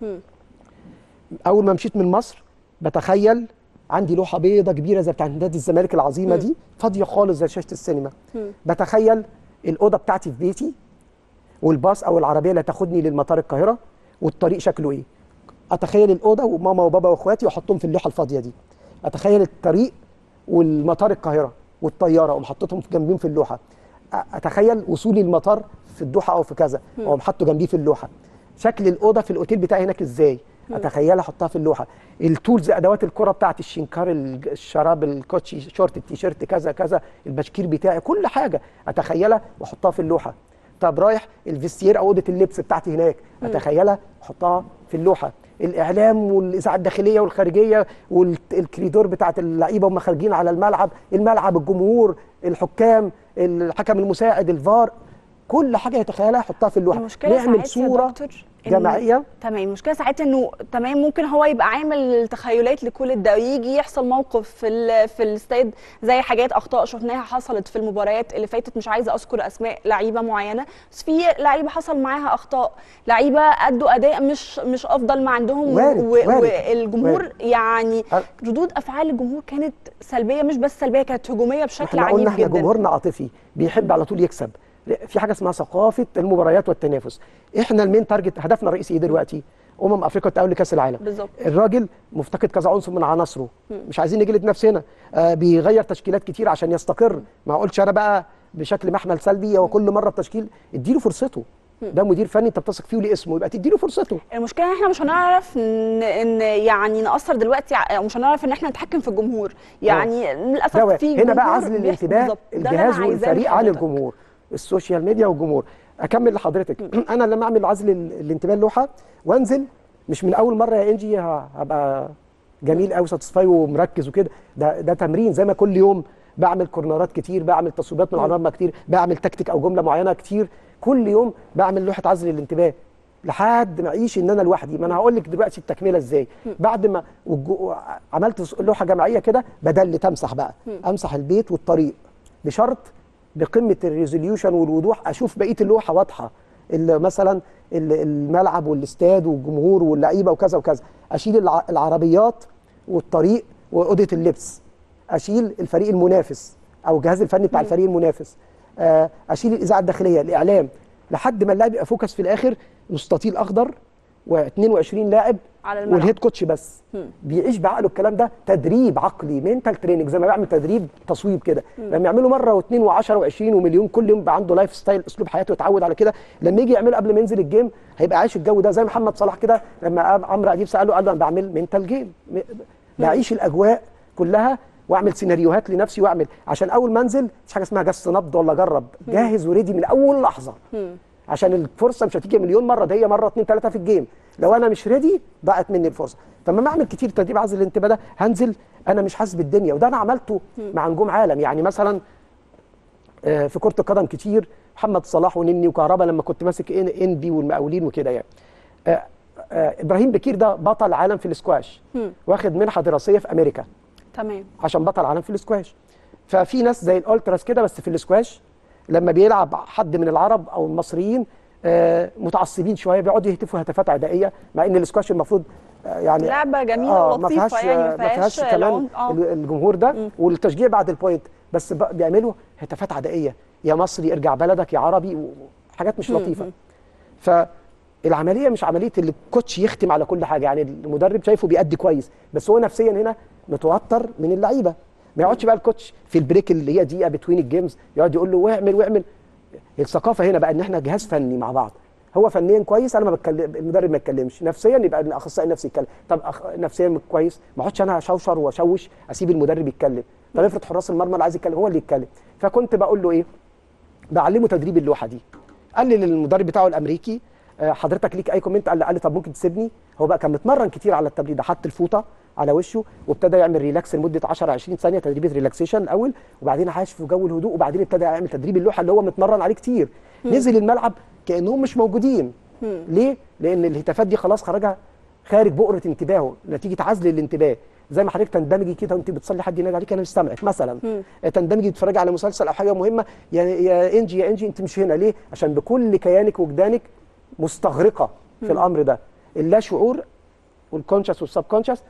اول ما مشيت من مصر بتخيل عندي لوحه بيضه كبيره زي بتاعت نادي الزمالك العظيمه دي فاضيه خالص زي شاشه السينما بتخيل الاوضه بتاعتي في بيتي والباص او العربيه اللي هتاخدني للمطار القاهره والطريق شكله ايه اتخيل الاوضه وماما وبابا واخواتي واحطهم في اللوحه الفاضيه دي اتخيل الطريق والمطار القاهره والطياره اقوم حطيتهم في جنبيهم في اللوحه أ- اتخيل وصولي المطار في الدوحه او في كذا واقوم حاطه جنبيه في اللوحه شكل الاوضه في الاوتيل بتاعي هناك ازاي اتخيلها احطها في اللوحه التولز ادوات الكره بتاعتي الشنكار الج- الشراب الكوتشي شورت التيشيرت كذا كذا البشكير بتاعي كل حاجه اتخيلها واحطها في اللوحه طب رايح الفيستير او اوضه اللبس بتاعتي هناك اتخيلها احطها في اللوحه الاعلام والاذاعه الداخليه والخارجيه والكريدور بتاعت اللعيبه وهم خارجين على الملعب الملعب الجمهور الحكام الحكم المساعد الفار كل حاجه يتخيلها يحطها في اللوحه المشكله نعمل ساعات يا صوره دكتور إن- جماعيه تمام المشكله ساعات انه تمام ممكن هو يبقى عامل تخيلات لكل ده ويجي يحصل موقف في ال في الاستاد زي حاجات اخطاء شفناها حصلت في المباريات اللي فاتت مش عايزه اذكر اسماء لعيبه معينه بس في لعيبه حصل معاها اخطاء لعيبه ادوا اداء مش مش افضل ما عندهم وارد، و- وارد، والجمهور وارد. يعني أ- ردود افعال الجمهور كانت سلبيه مش بس سلبيه كانت هجوميه بشكل احنا قلنا عنيف احنا جدا جمهورنا عاطفي بيحب على طول يكسب لا، في حاجه اسمها ثقافه المباريات والتنافس احنا المين تارجت هدفنا الرئيسي ايه دلوقتي امم افريقيا والتاهل لكاس العالم بالظبط. الراجل مفتقد كذا عنصر من عناصره مش عايزين نجلد نفسنا آه بيغير تشكيلات كتير عشان يستقر ما اقولش انا بقى بشكل محمل سلبي هو كل مره بتشكيل اديله فرصته ده مدير فني انت بتثق فيه وليه اسمه يبقى تديله فرصته المشكله ان احنا مش هنعرف ان, إن يعني ناثر دلوقتي ع- او مش هنعرف ان احنا نتحكم في الجمهور يعني للاسف ده في هنا بقى جمهور عزل بيحصل الانتباه بالظبط. ده اللي أنا الجهاز عايزاه من والفريق عن حضرتك. الجمهور السوشيال ميديا والجمهور اكمل لحضرتك انا لما اعمل عزل ال- الانتباه اللوحه وانزل مش من اول مره يا انجي ه- هبقى جميل قوي ساتسفاي ومركز وكده ده ده تمرين زي ما كل يوم بعمل كورنرات كتير بعمل تصويبات من على المرمى كتير بعمل تكتيك او جمله معينه كتير كل يوم بعمل لوحه عزل الانتباه لحد ما اعيش ان انا لوحدي ما انا هقول لك دلوقتي التكمله ازاي بعد ما والجو- عملت لوحه جماعيه كده بدل تمسح بقى امسح البيت والطريق بشرط بقمه الريزوليوشن والوضوح اشوف بقيه اللوحه واضحه ال- مثلا ال- الملعب والاستاد والجمهور واللعيبه وكذا وكذا اشيل الع- العربيات والطريق واوضه اللبس اشيل الفريق المنافس او الجهاز الفني بتاع الفريق المنافس آه، اشيل الاذاعه الداخليه الاعلام لحد ما اللاعب يبقى فوكس في الاخر مستطيل اخضر و22 لاعب على الملعب. والهيد كوتش بس بيعيش بعقله الكلام ده تدريب عقلي منتال تريننج زي ما بعمل تدريب تصويب كده لما يعملوا مره واثنين و10 و20 ومليون كل يوم بقى عنده لايف ستايل اسلوب حياته يتعود على كده لما يجي يعمله قبل ما ينزل الجيم هيبقى عايش الجو ده زي محمد صلاح كده لما قام عمرو اديب ساله قال له انا بعمل منتال جيم م- بعيش الاجواء كلها واعمل سيناريوهات لنفسي واعمل عشان اول ما انزل مش حاجه اسمها جس نبض ولا جرب جاهز وريدي من اول لحظه عشان الفرصه مش هتيجي مليون مره ده هي مره اتنين تلاته في الجيم لو انا مش ريدي ضاعت مني الفرصه فلما اعمل كتير تدريب عزل الانتباه ده هنزل انا مش حاسس بالدنيا وده انا عملته مع نجوم عالم يعني مثلا آه، في كره القدم كتير محمد صلاح ونني وكهربا لما كنت ماسك ان ان بي والمقاولين وكده يعني آه، آه، ابراهيم بكير ده بطل عالم في الاسكواش واخد منحه دراسيه في امريكا تمام عشان بطل عالم في الاسكواش ففي ناس زي الالتراس كده بس في الاسكواش لما بيلعب حد من العرب او المصريين آه، متعصبين شويه بيقعدوا يهتفوا هتافات عدائيه مع ان الاسكواش المفروض آه، يعني لعبة جميلة ما ولطيفة فيهاش يعني، ما ما فيهاش فيهاش كمان العنف- آه. ال- الجمهور ده والتشجيع بعد البوينت بس بقى بيعملوا هتافات عدائيه يا مصري ارجع بلدك يا عربي وحاجات مش لطيفه فالعمليه مش عمليه اللي الكوتش يختم على كل حاجه يعني المدرب شايفه بيأدي كويس بس هو نفسيا هنا متوتر من اللعيبه ما يقعدش بقى الكوتش في البريك اللي هي دقيقه بتوين الجيمز يقعد يقول له واعمل واعمل الثقافه هنا بقى ان احنا جهاز فني مع بعض هو فنيا كويس انا ما بتكلم المدرب ما يتكلمش نفسيا يبقى الاخصائي النفسي يتكلم طب أخ... نفسيا مش كويس ما اقعدش انا اشوشر واشوش اسيب المدرب يتكلم طب افرض حراس المرمى اللي عايز يتكلم هو اللي يتكلم فكنت بقول له ايه بعلمه تدريب اللوحه دي قال لي للمدرب بتاعه الامريكي آه، حضرتك ليك اي كومنت قال لي قال لي طب ممكن تسيبني هو بقى كان متمرن كتير على التمرين ده حط الفوطه على وشه وابتدى يعمل ريلاكس لمده 10 20 ثانيه تدريب ريلاكسيشن الاول وبعدين عاش في جو الهدوء وبعدين ابتدى يعمل تدريب اللوحه اللي هو متمرن عليه كتير نزل الملعب كانهم مش موجودين ليه لان الهتافات دي خلاص خرجها خارج بؤره انتباهه نتيجه عزل الانتباه زي ما حضرتك تندمجي كده وانت بتصلي حد ينادي عليك انا مش سامعك مثلا تندمجي تتفرجي على مسلسل او حاجه مهمه يا يا انجي يا انجي انت مش هنا ليه عشان بكل كيانك وجدانك مستغرقه في الامر ده اللا شعور والكونشس والسب كونشس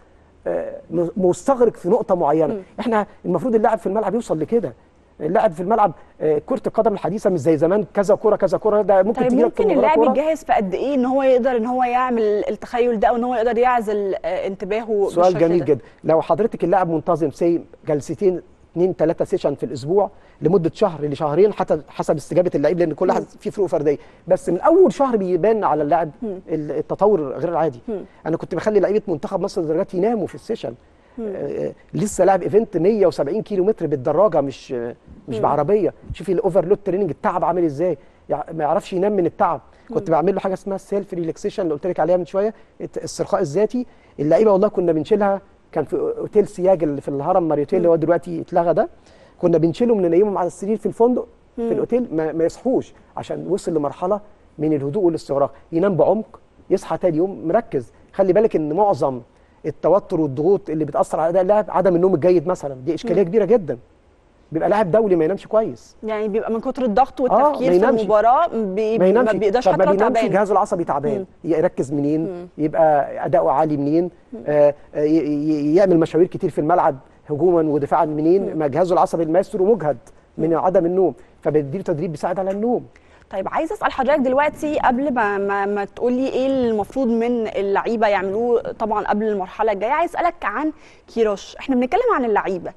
مستغرق في نقطه معينه احنا المفروض اللاعب في الملعب يوصل لكده اللاعب في الملعب آه، كره القدم الحديثه مش زي زمان كذا كره كذا كره ده ممكن طيب تجي لك في ممكن المباراة اللاعب كرة. يتجهز في قد ايه ان هو يقدر ان هو يعمل التخيل ده وان هو يقدر يعزل آه، انتباهه سؤال بالشكل جميل ده؟ جدا لو حضرتك اللاعب منتظم سي جلستين اثنين ثلاثه سيشن في الاسبوع لمده شهر لشهرين حتى حسب استجابه اللعيب لان كل واحد فيه فروق فرديه بس من اول شهر بيبان على اللاعب ال- التطور غير العادي انا كنت بخلي لعيبه منتخب مصر الدرجات يناموا في السيشن آه، لسه لاعب ايفنت 170 كيلو متر بالدراجه مش آه، مش بعربيه شوفي الاوفرلود تريننج التعب عامل ازاي يع- ما يعرفش ينام من التعب كنت بعمل له حاجه اسمها السيلف ريلاكسيشن اللي قلت لك عليها من شويه الت- الاسترخاء الذاتي اللعيبه والله كنا بنشيلها كان في اوتيل سياج اللي في الهرم ماريوتيل اللي هو دلوقتي اتلغى ده كنا بنشيلهم ننيمهم على السرير في الفندق في الاوتيل ما, ما يصحوش عشان وصل لمرحله من الهدوء والاستغراق ينام بعمق يصحى تاني يوم مركز خلي بالك ان معظم التوتر والضغوط اللي بتاثر على اداء اللاعب عدم النوم الجيد مثلا دي اشكاليه كبيره جدا بيبقى لاعب دولي ما ينامش كويس يعني بيبقى من كتر الضغط ما والتفكير في ينامش. المباراه بي ما ينامش ما بيقدرش طب حتى ما لو بينامش تعبان جهازه العصبي تعبان يركز منين يبقى اداؤه عالي منين آه آه، ي- ي- يعمل مشاوير كتير في الملعب هجوما ودفاعا منين ما جهازه العصبي المايسترو مجهد من عدم النوم فبديله تدريب بيساعد على النوم طيب عايزه اسال حضرتك دلوقتي قبل ما ما, ما تقولي ايه المفروض من اللعيبه يعملوه طبعا قبل المرحله الجايه عايز اسالك عن كيروش احنا بنتكلم عن اللعيبه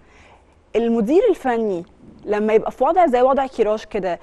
المدير الفني لما يبقى في وضع زي وضع كيروش كده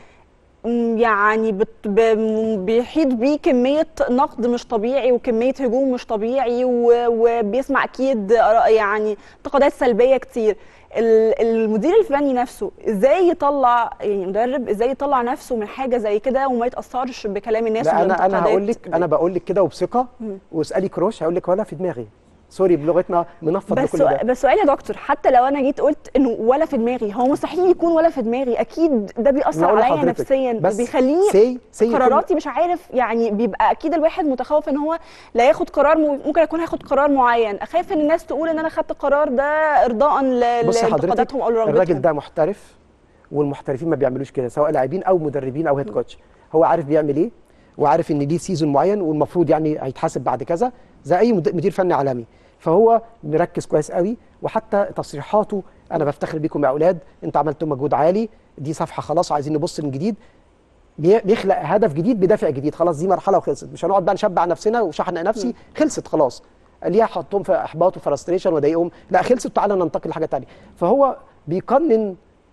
م، يعني بت ب م، بيحيط بيه كميه نقد مش طبيعي وكميه هجوم مش طبيعي و- وبيسمع اكيد آراء يعني انتقادات سلبيه كتير ال- المدير الفني نفسه ازاي يطلع يعني مدرب ازاي يطلع نفسه من حاجه زي كده وما يتاثرش بكلام الناس لا انا انا والانتقادات هقول لك انا بقول لك كده وبثقه واسالي كروش هقول لك ولا في دماغي سوري بلغتنا منفض بس بكل ده سؤال بس سؤال يا دكتور حتى لو انا جيت قلت انه ولا في دماغي هو مستحيل يكون ولا في دماغي اكيد ده أنا بيأثر أقول عليا لحضرتك، نفسيا بس بيخليني سي سي يكون- قراراتي مش عارف يعني بيبقى اكيد الواحد متخوف ان هو لا ياخد قرار م- ممكن اكون هاخد قرار معين اخاف ان الناس تقول ان انا خدت القرار ده ارضاء ل- بصي حضرتك لانتقاداتهم او الراجل لرغبتهم ده محترف والمحترفين ما بيعملوش كده سواء لاعبين او مدربين او هيد كوتش هو عارف بيعمل ايه وعارف ان ليه سيزون معين والمفروض يعني هيتحاسب بعد كذا زي اي مد- مدير فني عالمي فهو مركز كويس قوي وحتى تصريحاته انا بفتخر بيكم يا اولاد انت عملتوا مجهود عالي دي صفحه خلاص عايزين نبص من جديد بي- بيخلق هدف جديد بدافع جديد خلاص دي مرحله وخلصت مش هنقعد بقى نشبع نفسنا وشحن نفسي خلصت خلاص ليه احطهم في احباط وفرستريشن واضايقهم لا خلصت تعالى ننتقل لحاجه ثانيه فهو بيقنن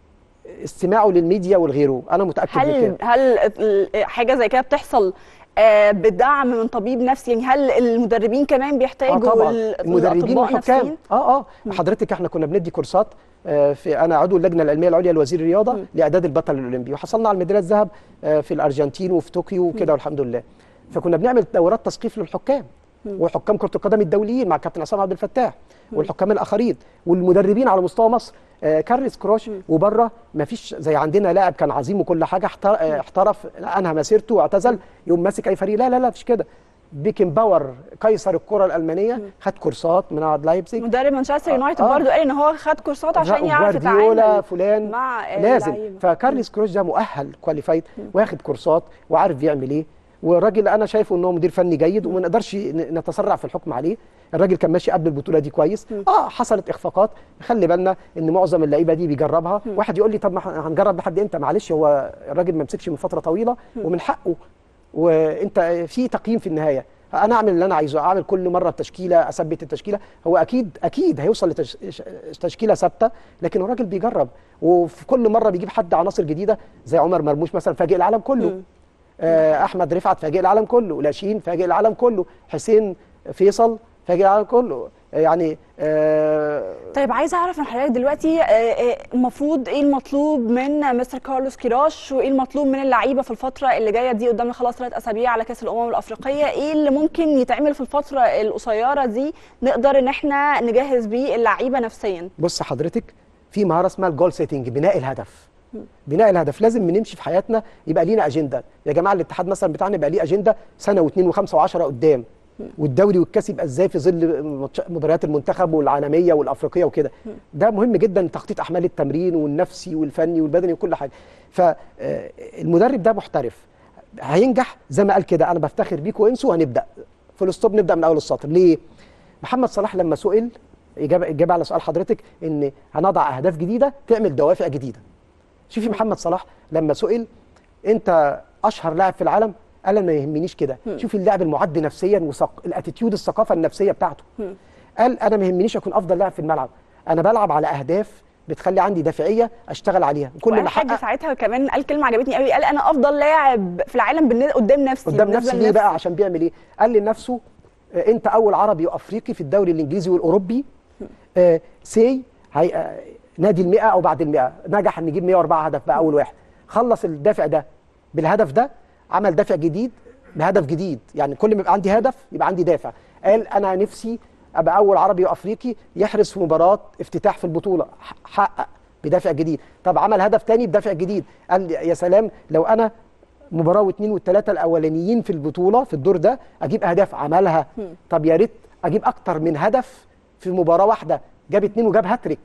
استماعه للميديا والغيره انا متاكد من هل كده هل ال- حاجه زي كده بتحصل آه، بدعم من طبيب نفسي يعني هل المدربين كمان اه بيحتاجوا طبعا ال- المدربين الأطباء والحكام نفسيين؟ اه اه حضرتك احنا كنا بندي كورسات آه، في انا عضو اللجنه العلميه العليا لوزير الرياضه لاعداد البطل الاولمبي وحصلنا على الميداليه الذهب آه، في الارجنتين وفي طوكيو وكده والحمد لله فكنا بنعمل دورات تثقيف للحكام وحكام كره القدم الدوليين مع كابتن عصام عبد الفتاح والحكام الاخرين والمدربين على مستوى مصر آه، كارلس كروش وبره ما فيش زي عندنا لاعب كان عظيم وكل حاجه احتر- آه، احترف انهى مسيرته واعتزل يوم ماسك اي فريق لا لا لا مفيش كده بيكن باور قيصر الكره الالمانيه خد كورسات من عهد لايبزيج مدرب مانشستر يونايتد آه. برضه قال ان هو خد كورسات عشان يعرف جوارديولا يتعامل فلان مع لازم اللعيبة. فكارلس كروش ده مؤهل كواليفايد واخد كورسات وعارف بيعمل ايه والراجل انا شايفه ان هو مدير فني جيد وما نقدرش ن- نتسرع في الحكم عليه الراجل كان ماشي قبل البطوله دي كويس اه حصلت اخفاقات خلي بالنا ان معظم اللعيبه دي بيجربها واحد يقول لي طب ما إحنا هنجرب لحد امتى معلش هو الراجل ما مسكش من فتره طويله ومن حقه وانت في تقييم في النهايه انا اعمل اللي انا عايزه اعمل كل مره التشكيله اثبت التشكيله هو اكيد اكيد هيوصل لتشكيله ثابته لكن الراجل بيجرب وفي كل مره بيجيب حد عناصر جديده زي عمر مرموش مثلا فاجئ العالم كله آه احمد رفعت فاجئ العالم كله لاشين فاجئ العالم كله حسين فيصل فاجئ العالم كله آه، يعني آه طيب عايزه اعرف من حضرتك دلوقتي آه، آه، المفروض ايه المطلوب من مستر كارلوس كيروش وايه المطلوب من اللعيبه في الفتره اللي جايه دي قدامنا خلاص ثلاث اسابيع على كاس الامم الافريقيه ايه اللي ممكن يتعمل في الفتره القصيره دي نقدر ان احنا نجهز بيه اللعيبه نفسيا بص حضرتك في مهاره اسمها الجول سيتنج بناء الهدف بناء الهدف لازم نمشي في حياتنا يبقى لينا اجنده يا جماعه الاتحاد مثلا بتاعنا يبقى ليه اجنده سنه واثنين وخمسه وعشرة قدام والدوري والكاس يبقى ازاي في ظل ماتش- مباريات المنتخب والعالميه والافريقيه وكده ده مهم جدا تخطيط احمال التمرين والنفسي والفني والبدني وكل حاجه فالمدرب ده محترف هينجح زي ما قال كده انا بفتخر بيكم وانسوا هنبدا فول ستوب نبدا من اول السطر ليه محمد صلاح لما سئل اجابه اجابه على سؤال حضرتك ان هنضع اهداف جديده تعمل دوافع جديده شوفي محمد صلاح لما سئل انت اشهر لاعب في العالم قال أنا ما يهمنيش كده شوفي اللاعب المعد نفسيا وثق... الاتيتيود الثقافه النفسيه بتاعته قال انا ما يهمنيش اكون افضل لاعب في الملعب انا بلعب على اهداف بتخلي عندي دافعيه اشتغل عليها كل وقال ما حاجه احقق ساعتها كمان قال كلمه عجبتني قوي قال انا افضل لاعب في العالم بالن- قدام نفسي قدام بالنسبة نفسي ليه لنفسي. بقى عشان بيعمل ايه قال لنفسه آه، انت اول عربي وافريقي في الدوري الانجليزي والاوروبي آه، سي هي آه، نادي ال100 او بعد ال100 نجح ان يجيب 104 هدف بقى اول واحد خلص الدافع ده بالهدف ده عمل دافع جديد بهدف جديد يعني كل ما يبقى عندي هدف يبقى عندي دافع قال انا نفسي ابقى اول عربي وافريقي يحرز في مباراه افتتاح في البطوله ح- حقق بدافع جديد طب عمل هدف تاني بدافع جديد قال يا سلام لو انا مباراه واثنين والثلاثه الاولانيين في البطوله في الدور ده اجيب اهداف عملها طب يا ريت اجيب اكتر من هدف في مباراه واحده جاب اثنين وجاب هاتريك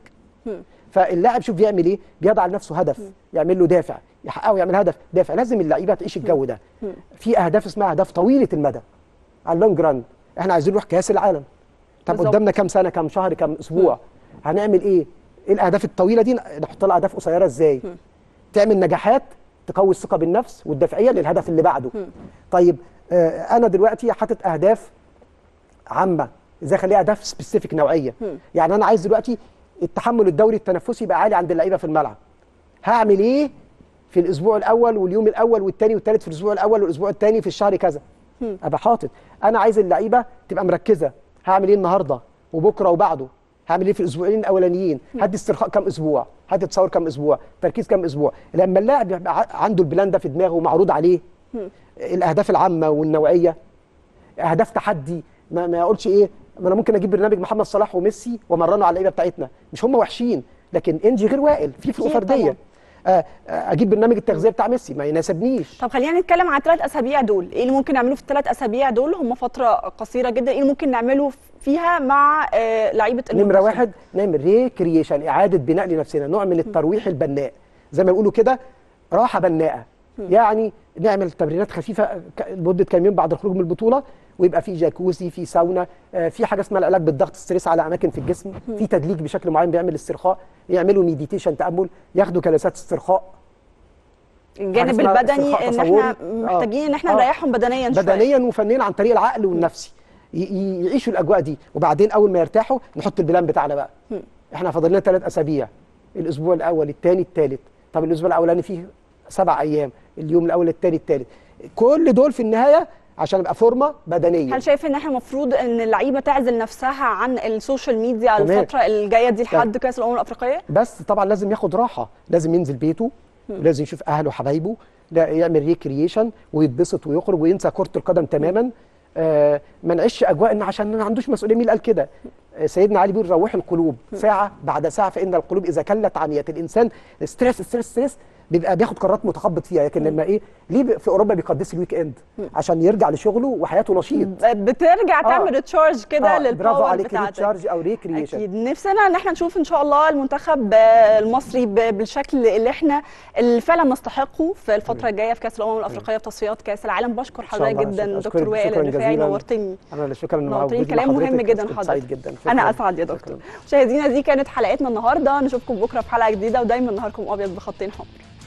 فاللاعب شوف بيعمل ايه بيضع لنفسه هدف يعمل له دافع يحققه يعمل هدف دافع لازم اللعيبه تعيش الجو ده في اهداف اسمها اهداف طويله المدى على اللونج ران احنا عايزين نروح كاس العالم طب بالظبط. قدامنا كام سنه كام شهر كام اسبوع هنعمل ايه ايه الاهداف الطويله دي نحط لها اهداف قصيره ازاي تعمل نجاحات تقوي الثقه بالنفس والدافعيه للهدف اللي بعده طيب آه انا دلوقتي حاطط اهداف عامه ازاي اخليها اهداف سبيسيفيك نوعيه يعني انا عايز دلوقتي التحمل الدوري التنفسي يبقى عالي عند اللعيبه في الملعب هعمل ايه في الاسبوع الاول واليوم الاول والثاني والثالث في الاسبوع الاول والاسبوع الثاني في الشهر كذا ابقى حاطط انا عايز اللعيبه تبقى مركزه هعمل ايه النهارده وبكره وبعده هعمل ايه في الاسبوعين الاولانيين هدي استرخاء كام اسبوع هدي تصور كام اسبوع تركيز كام اسبوع لما اللاعب يبقى ع- عنده البلان ده في دماغه ومعروض عليه الاهداف العامه والنوعيه اهداف تحدي ما, ما اقولش ايه ما انا ممكن اجيب برنامج محمد صلاح وميسي وامرنه على اللعيبه بتاعتنا مش هم وحشين لكن انجي غير وائل في فروق أكيد فرديه طبعاً. آه آه، اجيب برنامج التغذيه بتاع ميسي ما يناسبنيش طب خلينا نتكلم عن الثلاث اسابيع دول ايه اللي ممكن نعمله في الثلاث اسابيع دول هم فتره قصيره جدا ايه اللي ممكن نعمله فيها مع آه لعيبه نمره المنتخب؟ واحد نعمل ريكريشن اعاده بناء لنفسنا نوع من الترويح البناء زي ما بيقولوا كده راحه بناءه يعني نعمل تمرينات خفيفه ك- لمده كام يوم بعد الخروج من البطوله ويبقى في جاكوزي في ساونا آه، في حاجه اسمها العلاج بالضغط ستريس على اماكن في الجسم في تدليك بشكل معين بيعمل استرخاء يعملوا ميديتيشن تامل ياخدوا جلسات استرخاء الجانب اسمها البدني استرخاء ان تصوري. احنا محتاجين ان احنا آه. نريحهم بدنيا شويه بدنيا وفنيا عن طريق العقل والنفسي ي- ي- يعيشوا الاجواء دي وبعدين اول ما يرتاحوا نحط البلان بتاعنا بقى احنا فاضل لنا ثلاث اسابيع الاسبوع الاول الثاني الثالث طب الاسبوع الاولاني فيه سبع ايام اليوم الاول الثاني الثالث كل دول في النهايه عشان ابقى فورمه بدنيه هل شايف ان احنا المفروض ان اللعيبه تعزل نفسها عن السوشيال ميديا تمام. الفتره الجايه دي لحد كاس الامم الافريقيه بس طبعا لازم ياخد راحه لازم ينزل بيته ولازم يشوف اهله وحبايبه لا يعمل ريكرييشن ويتبسط ويخرج وينسى كره القدم تماما آه ما نعيش اجواء ان عشان ما عندوش مسؤوليه مين اللي قال كده آه سيدنا علي بيقول روحوا القلوب ساعه بعد ساعه فان القلوب اذا كلت عنيت الانسان ستريس ستريس ستريس بيبقى بياخد قرارات متخبط فيها لكن لما ايه ليه ب- في اوروبا بيقدس الويك اند عشان يرجع لشغله وحياته نشيط بترجع تعمل ريتشارج كده آه، برافو للباور عليك بتاعتك ريتشارج او ريكرييشن اكيد نفسنا ان احنا نشوف ان شاء الله المنتخب آه، المصري ب- بالشكل اللي احنا اللي فعلا نستحقه في الفتره الجايه في كاس الامم الافريقيه في تصفيات كاس العالم بشكر إن شاء حضرتك الله. جدا أشكرك- دكتور وائل شكراً الرفاعي جزيلاً. نورتني انا اللي شكرا نورتني وجودي كلام مع مهم حضرتك. جدا كنت حضرتك سعيد جدا انا شكراً. اسعد يا شكراً. دكتور مشاهدينا دي كانت حلقتنا النهارده نشوفكم بكره في حلقه جديده ودايما نهاركم ابيض بخطين حمر